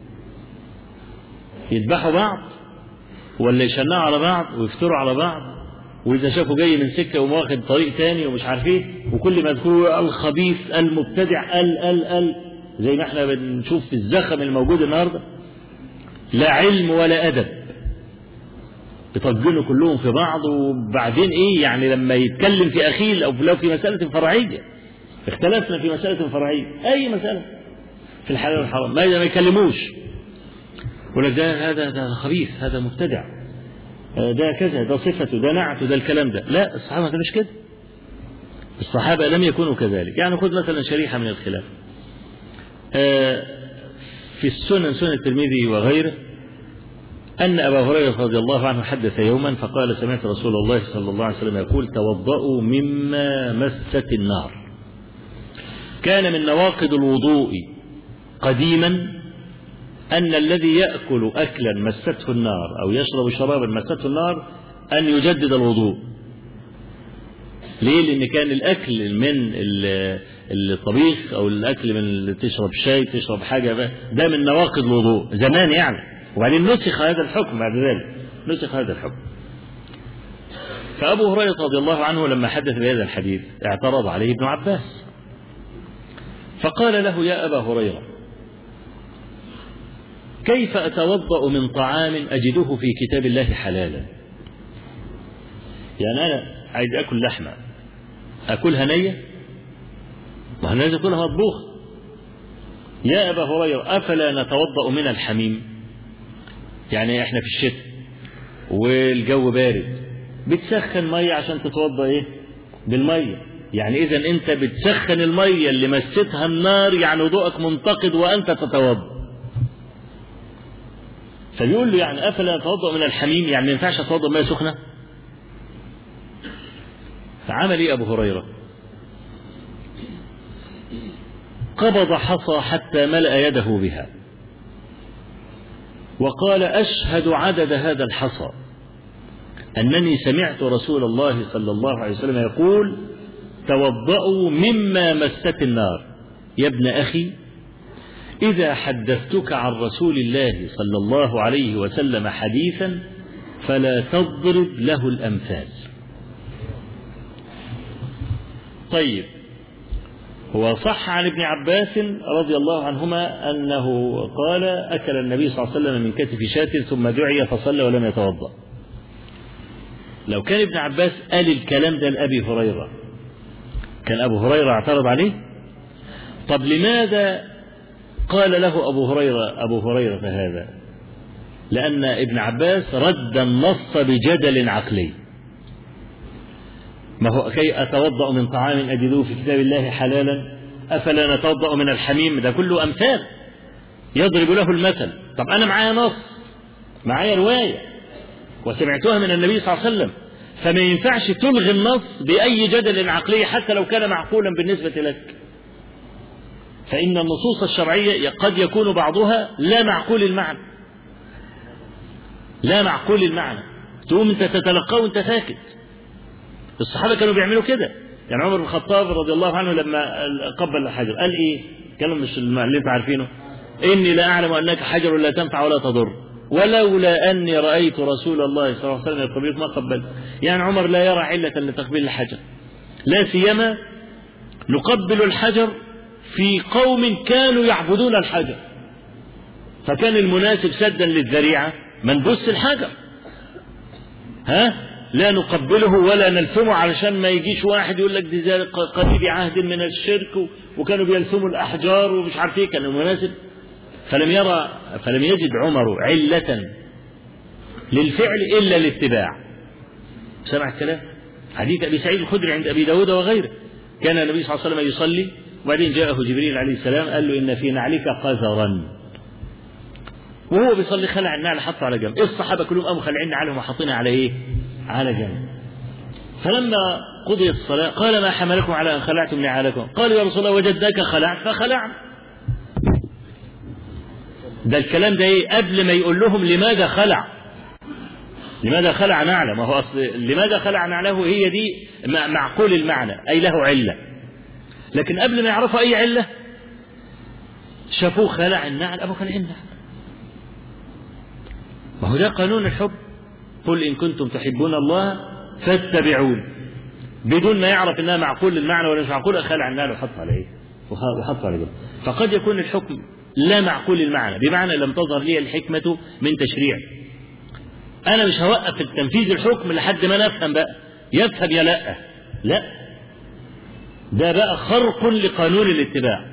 يذبحوا بعض ولا يشنعوا على بعض ويفتروا على بعض واذا شافوا جاي من سكه وما واخد طريق تاني ومش عارف ايه وكل ما يذكروا الخبيث المبتدع ال ال ال زي ما احنا بنشوف في الزخم الموجود النهارده لا علم ولا ادب يطجنوا كلهم في بعض وبعدين ايه يعني لما يتكلم في اخيه او لو في مساله فرعيه اختلفنا في مساله فرعيه اي مساله في الحلال والحرام ما ما يكلموش يقول لك ده هذا ده خبيث هذا مبتدع ده كذا ده صفته ده نعته ده الكلام ده لا الصحابه ما كانوش كده الصحابه لم يكونوا كذلك يعني خذ مثلا شريحه من الخلاف في السنن سنن الترمذي وغيره أن أبا هريرة رضي الله عنه حدث يوما فقال سمعت رسول الله صلى الله عليه وسلم يقول توضأوا مما مست النار كان من نواقض الوضوء قديما أن الذي يأكل أكلا مسته النار أو يشرب شرابا مسته النار أن يجدد الوضوء ليه لأن كان الأكل من الطبيخ أو الأكل من تشرب شاي تشرب حاجة ده من نواقض الوضوء زمان يعني وبعدين نسخ هذا الحكم بعد ذلك نسخ هذا الحكم فأبو هريرة رضي الله عنه لما حدث بهذا الحديث اعترض عليه ابن عباس فقال له يا أبا هريرة كيف أتوضأ من طعام أجده في كتاب الله حلالا يعني أنا عايز أكل لحمة أكلها نية ما أنا لازم أكلها مطبوخ يا أبا هريرة أفلا نتوضأ من الحميم يعني إحنا في الشتاء والجو بارد بتسخن مية عشان تتوضأ إيه بالمية يعني إذا أنت بتسخن المية اللي مستها النار يعني وضوءك منتقد وأنت تتوضأ فبيقول له يعني افلا اتوضا من الحميم يعني ما ينفعش اتوضا ميه سخنه فعمل ايه ابو هريره قبض حصى حتى ملا يده بها وقال اشهد عدد هذا الحصى انني سمعت رسول الله صلى الله عليه وسلم يقول توضأوا مما مست النار يا ابن اخي إذا حدثتك عن رسول الله صلى الله عليه وسلم حديثا فلا تضرب له الأمثال طيب هو صح عن ابن عباس رضي الله عنهما أنه قال أكل النبي صلى الله عليه وسلم من كتف شاة ثم دعي فصلى ولم يتوضأ لو كان ابن عباس قال الكلام ده لأبي هريرة كان أبو هريرة اعترض عليه طب لماذا قال له أبو هريرة أبو هريرة هذا لأن ابن عباس رد النص بجدل عقلي ما هو كي أتوضأ من طعام أجده في كتاب الله حلالا أفلا نتوضأ من الحميم ده كله أمثال يضرب له المثل طب أنا معايا نص معايا رواية وسمعتها من النبي صلى الله عليه وسلم فما ينفعش تلغي النص بأي جدل عقلي حتى لو كان معقولا بالنسبة لك فإن النصوص الشرعية قد يكون بعضها لا معقول المعنى لا معقول المعنى تقوم انت تتلقاه وانت ساكت الصحابة كانوا بيعملوا كده يعني عمر بن الخطاب رضي الله عنه لما قبل الحجر قال ايه كلام مش اللي انت عارفينه اني لا اعلم انك حجر لا تنفع ولا تضر ولولا اني رايت رسول الله صلى الله عليه وسلم يقبلك ما قبلت يعني عمر لا يرى عله لتقبيل الحجر لا سيما نقبل الحجر في قوم كانوا يعبدون الحجر فكان المناسب سدا للذريعه ما نبص الحجر ها لا نقبله ولا نلثمه علشان ما يجيش واحد يقول لك دي قريب عهد من الشرك وكانوا بيلثموا الاحجار ومش عارف ايه كان المناسب فلم يرى فلم يجد عمر علة للفعل إلا الاتباع سمع الكلام حديث أبي سعيد الخدري عند أبي داود وغيره كان النبي صلى الله عليه وسلم يصلي وبعدين جاءه جبريل عليه السلام قال له إن في نعلك قذرا وهو بيصلي خلع النعل حطه على جنب الصحابة كلهم قاموا خلعين نعلهم وحاطينها على إيه على جنب فلما قضيت الصلاة قال ما حملكم على أن خلعتم نعالكم قالوا يا رسول الله وجدناك خلعت فخلعنا ده الكلام ده ايه قبل ما يقول لهم لماذا خلع لماذا خلع نعله ما هو أصل لماذا خلع نعله هي دي معقول المعنى أي له علة لكن قبل ما يعرفوا أي علة شافوه خلع النعل أبو خلع النعل ما هو ده قانون الحب قل إن كنتم تحبون الله فاتبعون بدون ما يعرف انها معقول المعنى ولا مش معقول خلع النعل وحط على ايه؟ وحط على جنب فقد يكون الحكم لا معقول المعنى بمعنى لم تظهر لي الحكمة من تشريع أنا مش هوقف التنفيذ الحكم لحد ما نفهم بقى يفهم يا لا لا ده بقى خرق لقانون الاتباع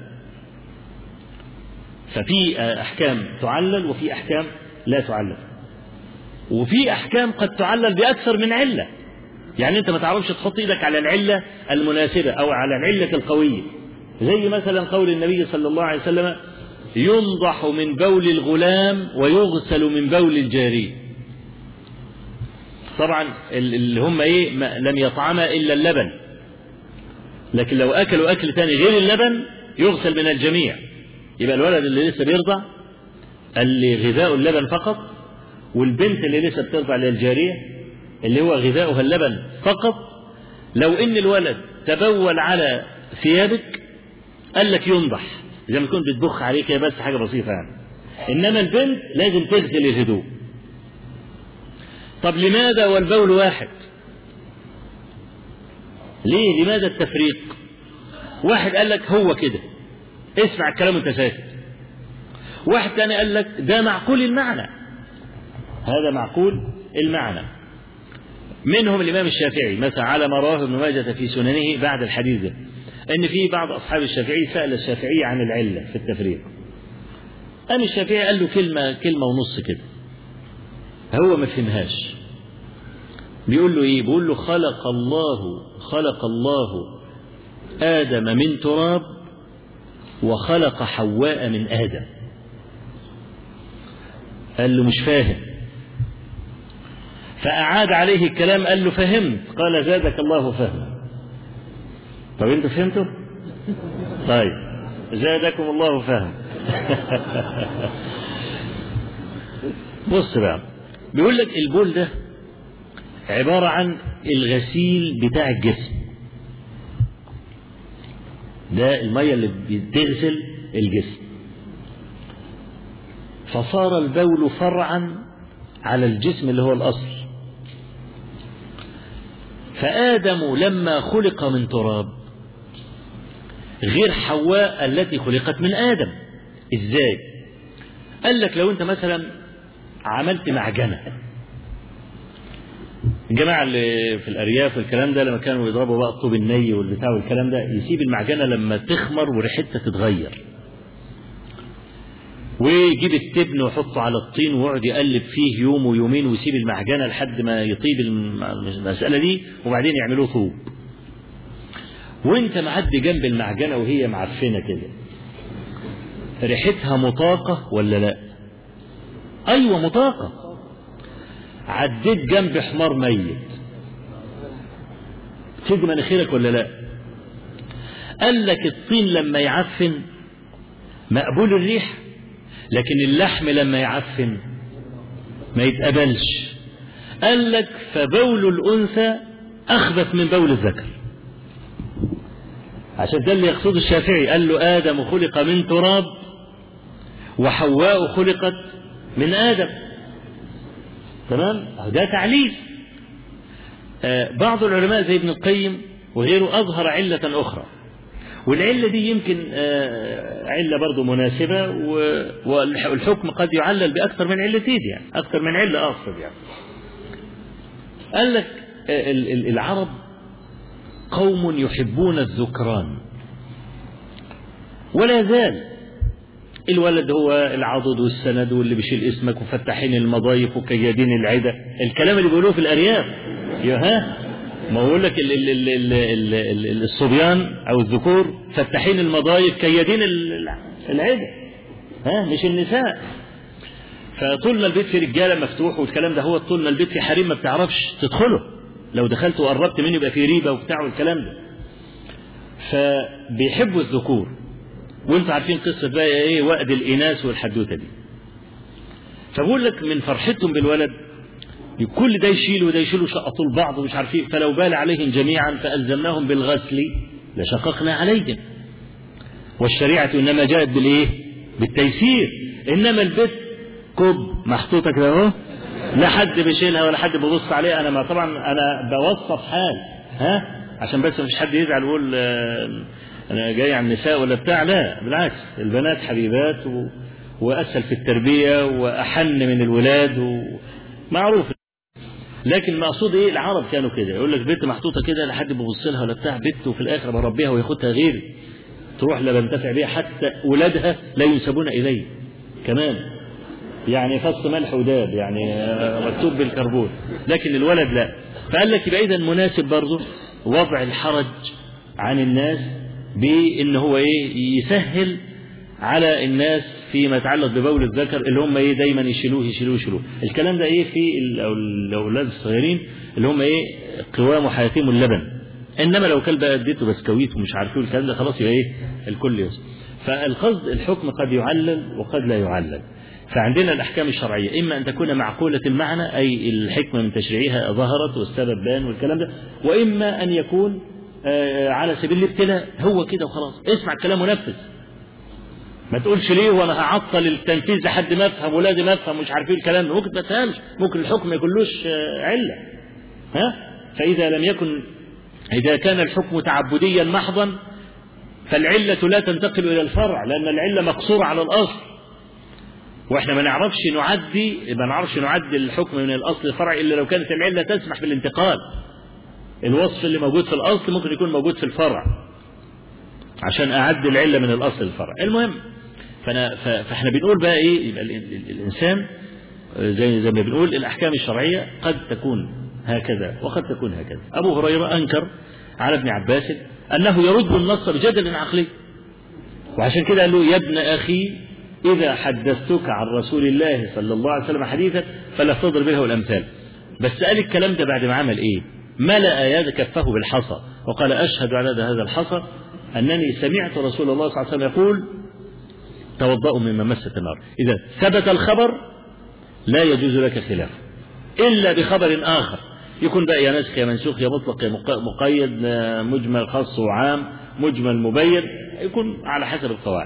ففي أحكام تعلل وفي أحكام لا تعلل وفي أحكام قد تعلل بأكثر من علة يعني أنت ما تعرفش تحط إيدك على العلة المناسبة أو على العلة القوية زي مثلا قول النبي صلى الله عليه وسلم ينضح من بول الغلام ويغسل من بول الجارية طبعا اللي هم ايه لم يطعما الا اللبن لكن لو اكلوا اكل تاني غير اللبن يغسل من الجميع يبقى الولد اللي لسه بيرضع اللي غذاء اللبن فقط والبنت اللي لسه بترضع للجارية اللي هو غذاؤها اللبن فقط لو ان الولد تبول على ثيابك قال لك ينضح زي ما كنت بتبخ عليه كده بس حاجه بسيطه يعني انما البنت لازم تغسل الهدوء طب لماذا والبول واحد ليه لماذا التفريق واحد قال لك هو كده اسمع الكلام وانت ساكت واحد تاني قال لك ده معقول المعنى هذا معقول المعنى منهم الامام الشافعي مثلا على ما رواه ابن ماجه في سننه بعد الحديث ده ان في بعض اصحاب الشافعي سال الشافعي عن العله في التفريق قام الشافعي قال له كلمه كلمه ونص كده هو ما فهمهاش بيقول له ايه بيقول له خلق الله خلق الله ادم من تراب وخلق حواء من ادم قال له مش فاهم فأعاد عليه الكلام قال له فهمت قال زادك الله فهما طب انتوا فهمتوا طيب زادكم الله فهم بص بقى بيقول لك البول ده عبارة عن الغسيل بتاع الجسم ده المية اللي بتغسل الجسم فصار البول فرعا على الجسم اللي هو الأصل فآدم لما خلق من تراب غير حواء التي خلقت من آدم إزاي قال لك لو أنت مثلا عملت معجنة الجماعة اللي في الأرياف والكلام ده لما كانوا يضربوا بقى الطوب الني والبتاع والكلام ده يسيب المعجنة لما تخمر وريحتها تتغير ويجيب التبن ويحطه على الطين ويقعد يقلب فيه يوم ويومين ويسيب المعجنة لحد ما يطيب المسألة دي وبعدين يعملوه طوب وانت معدي جنب المعجنة وهي معفنة كده ريحتها مطاقة ولا لا ايوه مطاقة عديت جنب حمار ميت تيجي مناخيرك ولا لا قال لك الطين لما يعفن مقبول الريح لكن اللحم لما يعفن ما يتقبلش قال لك فبول الأنثى أخبث من بول الذكر عشان ده اللي يقصده الشافعي قال له آدم خلق من تراب وحواء خلقت من آدم تمام ده تعليل آه بعض العلماء زي ابن القيم وغيره أظهر علة أخرى والعلة دي يمكن آه علة برضه مناسبة والحكم قد يعلل بأكثر من علتين يعني أكثر من علة أقصد يعني قال لك آه العرب قوم يحبون الذكران ولا زال الولد هو العضد والسند واللي بيشيل اسمك وفتحين المضايف وكيادين العدة الكلام اللي بيقولوه في الأرياف يا ها ما بقول لك ال ال ال ال ال ال الصبيان أو الذكور فتحين المضايف كيادين العدة ها مش النساء فطول ما البيت في رجاله مفتوح والكلام ده هو طول ما البيت في حريم ما بتعرفش تدخله لو دخلت وقربت منه يبقى في ريبه وبتاع والكلام ده فبيحبوا الذكور وانتوا عارفين قصه بقى ايه وقد الاناث والحدوته دي فبقول لك من فرحتهم بالولد كل ده يشيل وده يشيل وشقطوا لبعض ومش عارفين فلو بال عليهم جميعا فالزمناهم بالغسل لشققنا عليهم والشريعه انما جاءت بالايه بالتيسير انما البيت كوب محطوطه كده اهو لا حد بيشيلها ولا حد بيبص عليها انا ما طبعا انا بوصف حال ها عشان بس مفيش حد يزعل ويقول انا جاي عن النساء ولا بتاع لا بالعكس البنات حبيبات و... واسهل في التربيه واحن من الولاد ومعروف لكن المقصود ايه العرب كانوا كده يقول لك بنت محطوطه كده لا حد بيبص لها ولا بتاع بنت وفي الاخر بربيها وياخدها غيري تروح لا بنتفع بيها حتى ولادها لا ينسبون الي كمان يعني فص ملح وداب يعني مكتوب بالكربون لكن الولد لا فقال لك يبقى اذا مناسب برضه وضع الحرج عن الناس بان هو ايه يسهل على الناس فيما يتعلق ببول الذكر اللي هم ايه دايما يشيلوه يشيلوه يشيلوه الكلام ده ايه في الاولاد الصغيرين اللي هم ايه قوام حياتهم اللبن انما لو كلب اديته بسكويت ومش عارف ايه الكلام ده خلاص يبقى ايه الكل يصل فالقصد الحكم قد يعلل وقد لا يعلل فعندنا الأحكام الشرعية إما أن تكون معقولة المعنى أي الحكمة من تشريعها ظهرت والسبب بان والكلام ده وإما أن يكون على سبيل الابتلاء هو كده وخلاص اسمع الكلام ونفذ ما تقولش ليه وانا هعطل التنفيذ لحد ما افهم ولادي ما افهم مش عارفين الكلام ده ممكن ما تفهمش ممكن الحكم ما يكونلوش عله ها فاذا لم يكن اذا كان الحكم تعبديا محضا فالعله لا تنتقل الى الفرع لان العله مقصوره على الاصل واحنا ما نعرفش نعدي ما نعرفش نعدي الحكم من الاصل للفرع الا لو كانت العله تسمح بالانتقال الوصف اللي موجود في الاصل ممكن يكون موجود في الفرع عشان اعدي العله من الاصل للفرع المهم فانا فاحنا بنقول بقى ايه يبقى الانسان زي زي ما بنقول الاحكام الشرعيه قد تكون هكذا وقد تكون هكذا ابو هريره انكر على ابن عباس انه يرد النص بجدل عقلي وعشان كده قال له يا ابن اخي إذا حدثتك عن رسول الله صلى الله عليه وسلم حديثا فلا تضرب له الأمثال بس قال الكلام ده بعد ما عمل إيه ملأ يد كفه بالحصى وقال أشهد على هذا الحصى أنني سمعت رسول الله صلى الله عليه وسلم يقول توضأوا مما مست النار إذا ثبت الخبر لا يجوز لك خلافه إلا بخبر آخر يكون بقى يا ناسخ يا منسوخ يا مطلق يا مقيد مجمل خاص وعام مجمل مبين يكون على حسب القواعد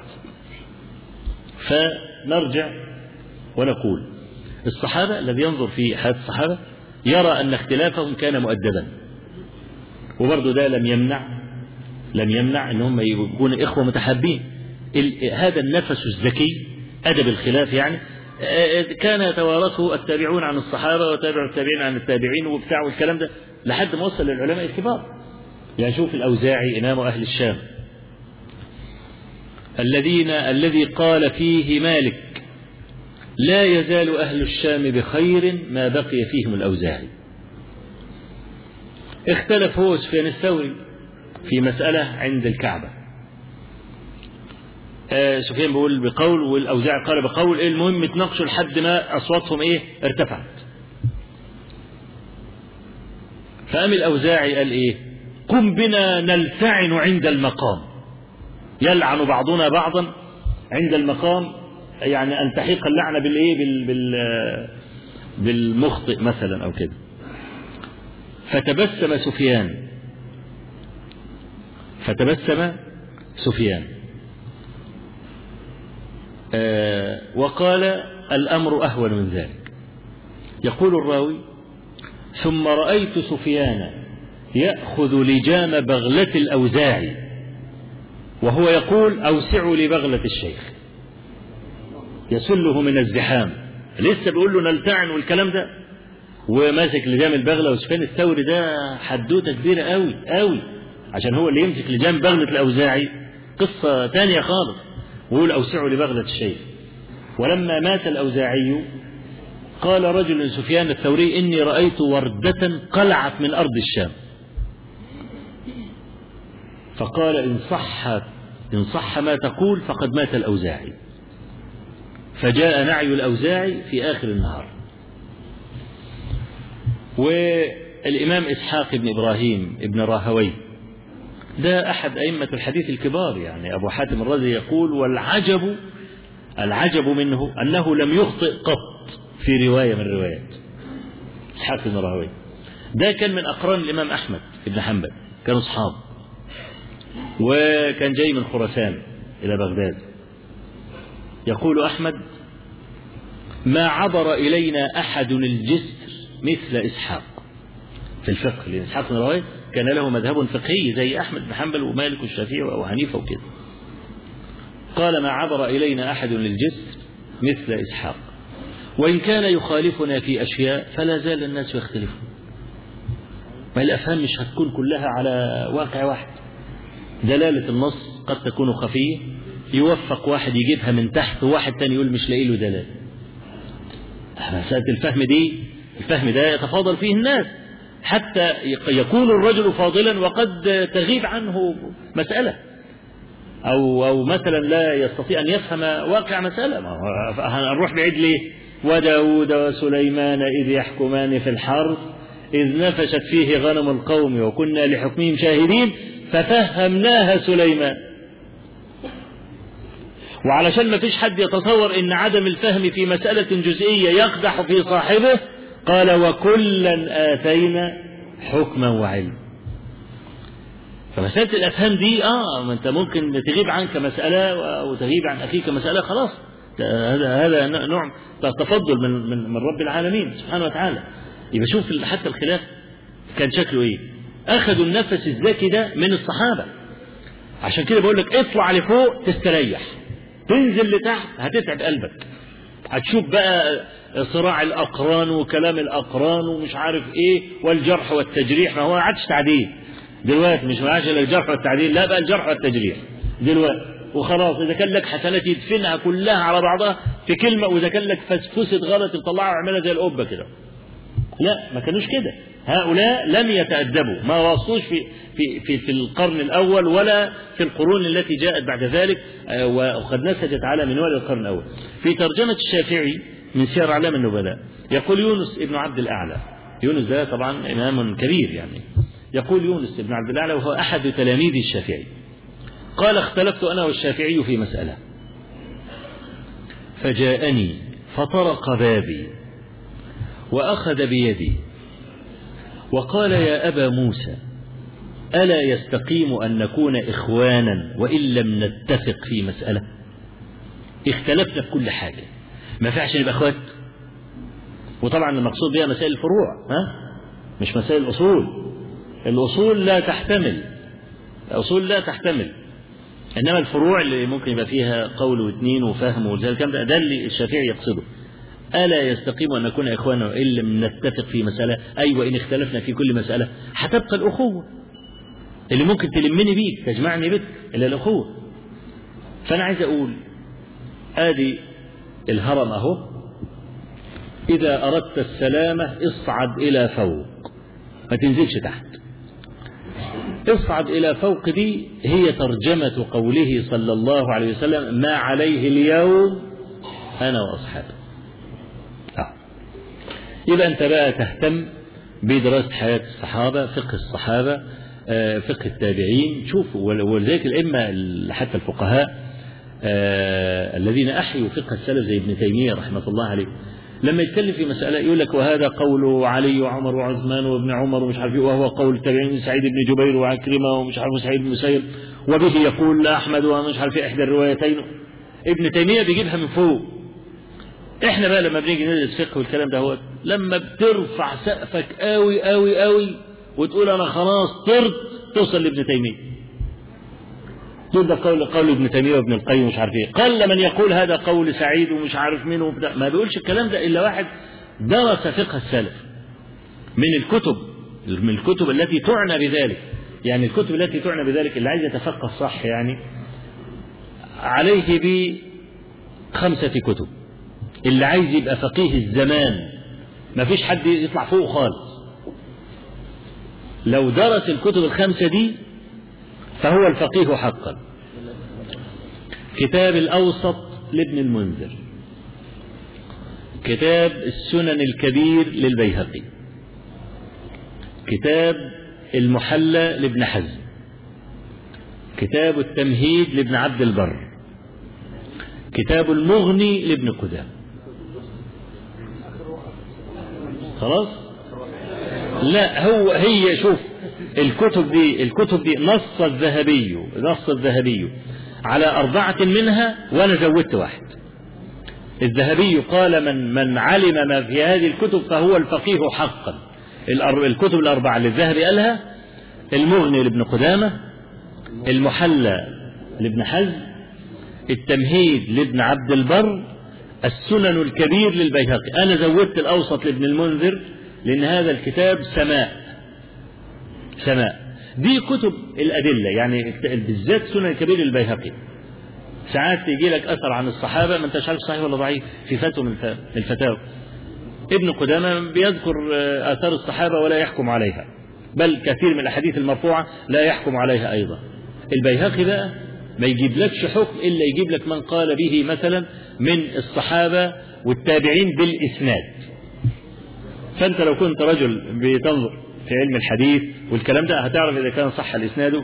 فنرجع ونقول الصحابة الذي ينظر في حياة الصحابة يرى أن اختلافهم كان مؤدبا وبرضه ده لم يمنع لم يمنع أن هم يكونوا إخوة متحابين هذا النفس الذكي أدب الخلاف يعني كان يتوارثه التابعون عن الصحابة وتابع التابعين عن التابعين وبتاع والكلام ده لحد ما وصل للعلماء الكبار يعني شوف الأوزاعي إمام أهل الشام الذين الذي قال فيه مالك لا يزال أهل الشام بخير ما بقي فيهم الأوزاعي اختلف هو سفيان الثوري في مسألة عند الكعبة آه سفيان بيقول بقول والأوزاعي قال بقول إيه المهم اتناقشوا لحد ما أصواتهم إيه ارتفعت فقام الأوزاعي قال إيه قم بنا نلتعن عند المقام يلعن بعضنا بعضا عند المقام يعني أن تحيق اللعنة بالإيه بال بال بالمخطئ مثلا أو كده فتبسم سفيان فتبسم سفيان آه وقال الأمر أهون من ذلك يقول الراوي ثم رأيت سفيان يأخذ لجام بغلة الأوزاعي وهو يقول أوسعوا لبغلة الشيخ يسله من الزحام لسه بيقول له نلتعن والكلام ده وماسك لجام البغلة وسفيان الثوري ده حدوته كبيرة قوي قوي عشان هو اللي يمسك لجام بغلة الأوزاعي قصة تانية خالص ويقول أوسعوا لبغلة الشيخ ولما مات الأوزاعي قال رجل سفيان الثوري إني رأيت وردة قلعت من أرض الشام فقال إن صح إن صح ما تقول فقد مات الأوزاعي فجاء نعي الأوزاعي في آخر النهار والإمام إسحاق بن إبراهيم بن راهوي ده أحد أئمة الحديث الكبار يعني أبو حاتم الرازي يقول والعجب العجب منه أنه لم يخطئ قط في رواية من الروايات إسحاق بن راهوي ده كان من أقران الإمام أحمد بن حنبل كانوا أصحاب وكان جاي من خراسان إلى بغداد يقول أحمد ما عبر إلينا أحد الجسر مثل إسحاق في الفقه لأن إسحاق بن راهوي كان له مذهب فقهي زي أحمد بن حنبل ومالك والشافعي وأبو حنيفة وكده قال ما عبر إلينا أحد للجسر مثل إسحاق وإن كان يخالفنا في أشياء فلا زال الناس يختلفون ما الأفهام مش هتكون كلها على واقع واحد دلالة النص قد تكون خفية يوفق واحد يجيبها من تحت وواحد تاني يقول مش لاقي له دلالة مسألة الفهم دي الفهم ده يتفاضل فيه الناس حتى يكون الرجل فاضلا وقد تغيب عنه مسألة أو أو مثلا لا يستطيع أن يفهم واقع مسألة ما هنروح بعيد ليه؟ وداود وسليمان إذ يحكمان في الحرث إذ نفشت فيه غنم القوم وكنا لحكمهم شاهدين ففهمناها سليمان وعلشان ما فيش حد يتصور ان عدم الفهم في مسألة جزئية يقدح في صاحبه قال وكلا آتينا حكما وعلما فمسألة الأفهام دي اه ما انت ممكن تغيب عنك مسألة وتغيب عن أخيك مسألة خلاص هذا هذا نوع تفضل من من من رب العالمين سبحانه وتعالى يبقى شوف حتى الخلاف كان شكله ايه اخذوا النفس الذكي ده من الصحابه عشان كده بقول لك اطلع لفوق تستريح تنزل لتحت هتتعب قلبك هتشوف بقى صراع الاقران وكلام الاقران ومش عارف ايه والجرح والتجريح ما هو ما عادش تعديل دلوقتي مش معاش الا الجرح والتعديل لا بقى الجرح والتجريح دلوقتي وخلاص اذا كان لك حسنات يدفنها كلها على بعضها في كلمه واذا كان لك فسفسه غلط يطلعها ويعملها زي القبه كده لا ما كانوش كده هؤلاء لم يتأدبوا ما وصلوش في, في, في, في القرن الأول ولا في القرون التي جاءت بعد ذلك وقد نسجت على منوال القرن الأول في ترجمة الشافعي من سير أعلام النبلاء يقول يونس ابن عبد الأعلى يونس ده طبعا إمام كبير يعني يقول يونس ابن عبد الأعلى وهو أحد تلاميذ الشافعي قال اختلفت أنا والشافعي في مسألة فجاءني فطرق بابي وأخذ بيدي وقال يا أبا موسى ألا يستقيم أن نكون إخوانا وإن لم نتفق في مسألة اختلفنا في كل حاجة ما فيهاش نبقى أخوات وطبعا المقصود بها مسائل الفروع ها مش مسائل الأصول الأصول لا تحتمل الأصول لا تحتمل إنما الفروع اللي ممكن يبقى فيها قول واثنين وفهم والكلام ده ده اللي الشافعي يقصده ألا يستقيم أن نكون إخوانا وإن لم نتفق في مسألة أي وإن اختلفنا في كل مسألة هتبقى الأخوة اللي ممكن تلمني بيك تجمعني بك إلا الأخوة فأنا عايز أقول آدي الهرم أهو إذا أردت السلامة اصعد إلى فوق ما تنزلش تحت اصعد إلى فوق دي هي ترجمة قوله صلى الله عليه وسلم ما عليه اليوم أنا وأصحابي آه. يبقى أنت بقى تهتم بدراسة حياة الصحابة فقه الصحابة آه، فقه التابعين شوف ولذلك الأئمة حتى الفقهاء آه، الذين أحيوا فقه السلف زي ابن تيمية رحمة الله عليه لما يتكلم في مسألة يقول لك وهذا قول علي وعمر وعثمان وابن عمر ومش عارف وهو قول التابعين سعيد بن جبير وعكرمة ومش عارف سعيد بن مسيب وبه يقول أحمد ومش عارف إحدى الروايتين ابن تيمية بيجيبها من فوق احنا بقى لما بنيجي ندرس فقه والكلام ده هو لما بترفع سقفك قوي قوي قوي وتقول انا خلاص طرت توصل لابن تيميه تقول ده قول قول ابن تيميه وابن القيم مش عارف ايه قل من يقول هذا قول سعيد ومش عارف مين وبتاع ما بيقولش الكلام ده الا واحد درس فقه السلف من الكتب من الكتب التي تعنى بذلك يعني الكتب التي تعنى بذلك اللي عايز يتفقه صح يعني عليه بخمسة كتب اللي عايز يبقى فقيه الزمان ما فيش حد يطلع فوق خالص لو درس الكتب الخمسة دي فهو الفقيه حقا كتاب الأوسط لابن المنذر كتاب السنن الكبير للبيهقي كتاب المحلى لابن حزم كتاب التمهيد لابن عبد البر كتاب المغني لابن قدام خلاص لا هو هي شوف الكتب دي الكتب دي نص الذهبي نص الذهبي على أربعة منها وأنا زودت واحد الذهبي قال من من علم ما في هذه الكتب فهو الفقيه حقا الكتب الأربعة اللي الذهبي قالها المغني لابن قدامة المحلى لابن حزم التمهيد لابن عبد البر السنن الكبير للبيهقي أنا زودت الأوسط لابن المنذر لأن هذا الكتاب سماء سماء دي كتب الأدلة يعني بالذات سنن الكبير للبيهقي ساعات يجي لك أثر عن الصحابة ما انتش عارف صحيح ولا ضعيف في فتوى من الفتاوى ابن قدامة بيذكر آثار الصحابة ولا يحكم عليها بل كثير من الأحاديث المرفوعة لا يحكم عليها أيضا البيهقي بقى ما يجيب لكش حكم إلا يجيب لك من قال به مثلا من الصحابة والتابعين بالإسناد فأنت لو كنت رجل بتنظر في علم الحديث والكلام ده هتعرف إذا كان صح الإسناد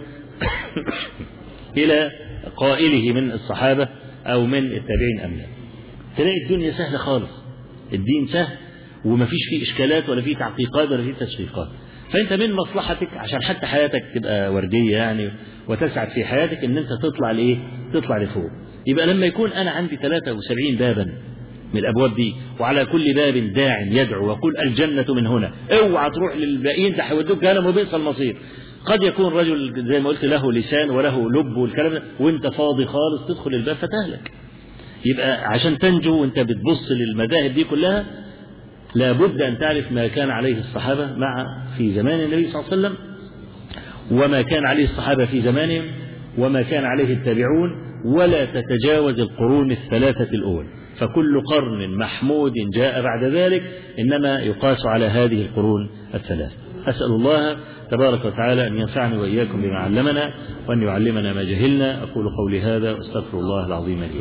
إلى قائله من الصحابة أو من التابعين أم لا تلاقي الدنيا سهلة خالص الدين سهل ومفيش فيه إشكالات ولا فيه تعقيقات ولا فيه تشقيقات فأنت من مصلحتك عشان حتى حياتك تبقى وردية يعني وتسعد في حياتك إن أنت تطلع لإيه؟ تطلع لفوق يبقى لما يكون أنا عندي 73 بابا من الابواب دي وعلى كل باب داع يدعو ويقول الجنه من هنا اوعى تروح للباقيين ده هيودوك جهنم وبئس المصير قد يكون رجل زي ما قلت له لسان وله لب والكلام ده وانت فاضي خالص تدخل الباب فتهلك يبقى عشان تنجو وانت بتبص للمذاهب دي كلها لابد ان تعرف ما كان عليه الصحابه مع في زمان النبي صلى الله عليه وسلم وما كان عليه الصحابه في زمانهم وما كان عليه التابعون ولا تتجاوز القرون الثلاثه الاول فكل قرن محمود جاء بعد ذلك إنما يقاس على هذه القرون الثلاث أسأل الله تبارك وتعالى أن ينفعني وإياكم بما علمنا وأن يعلمنا ما جهلنا أقول قولي هذا واستغفر الله العظيم لي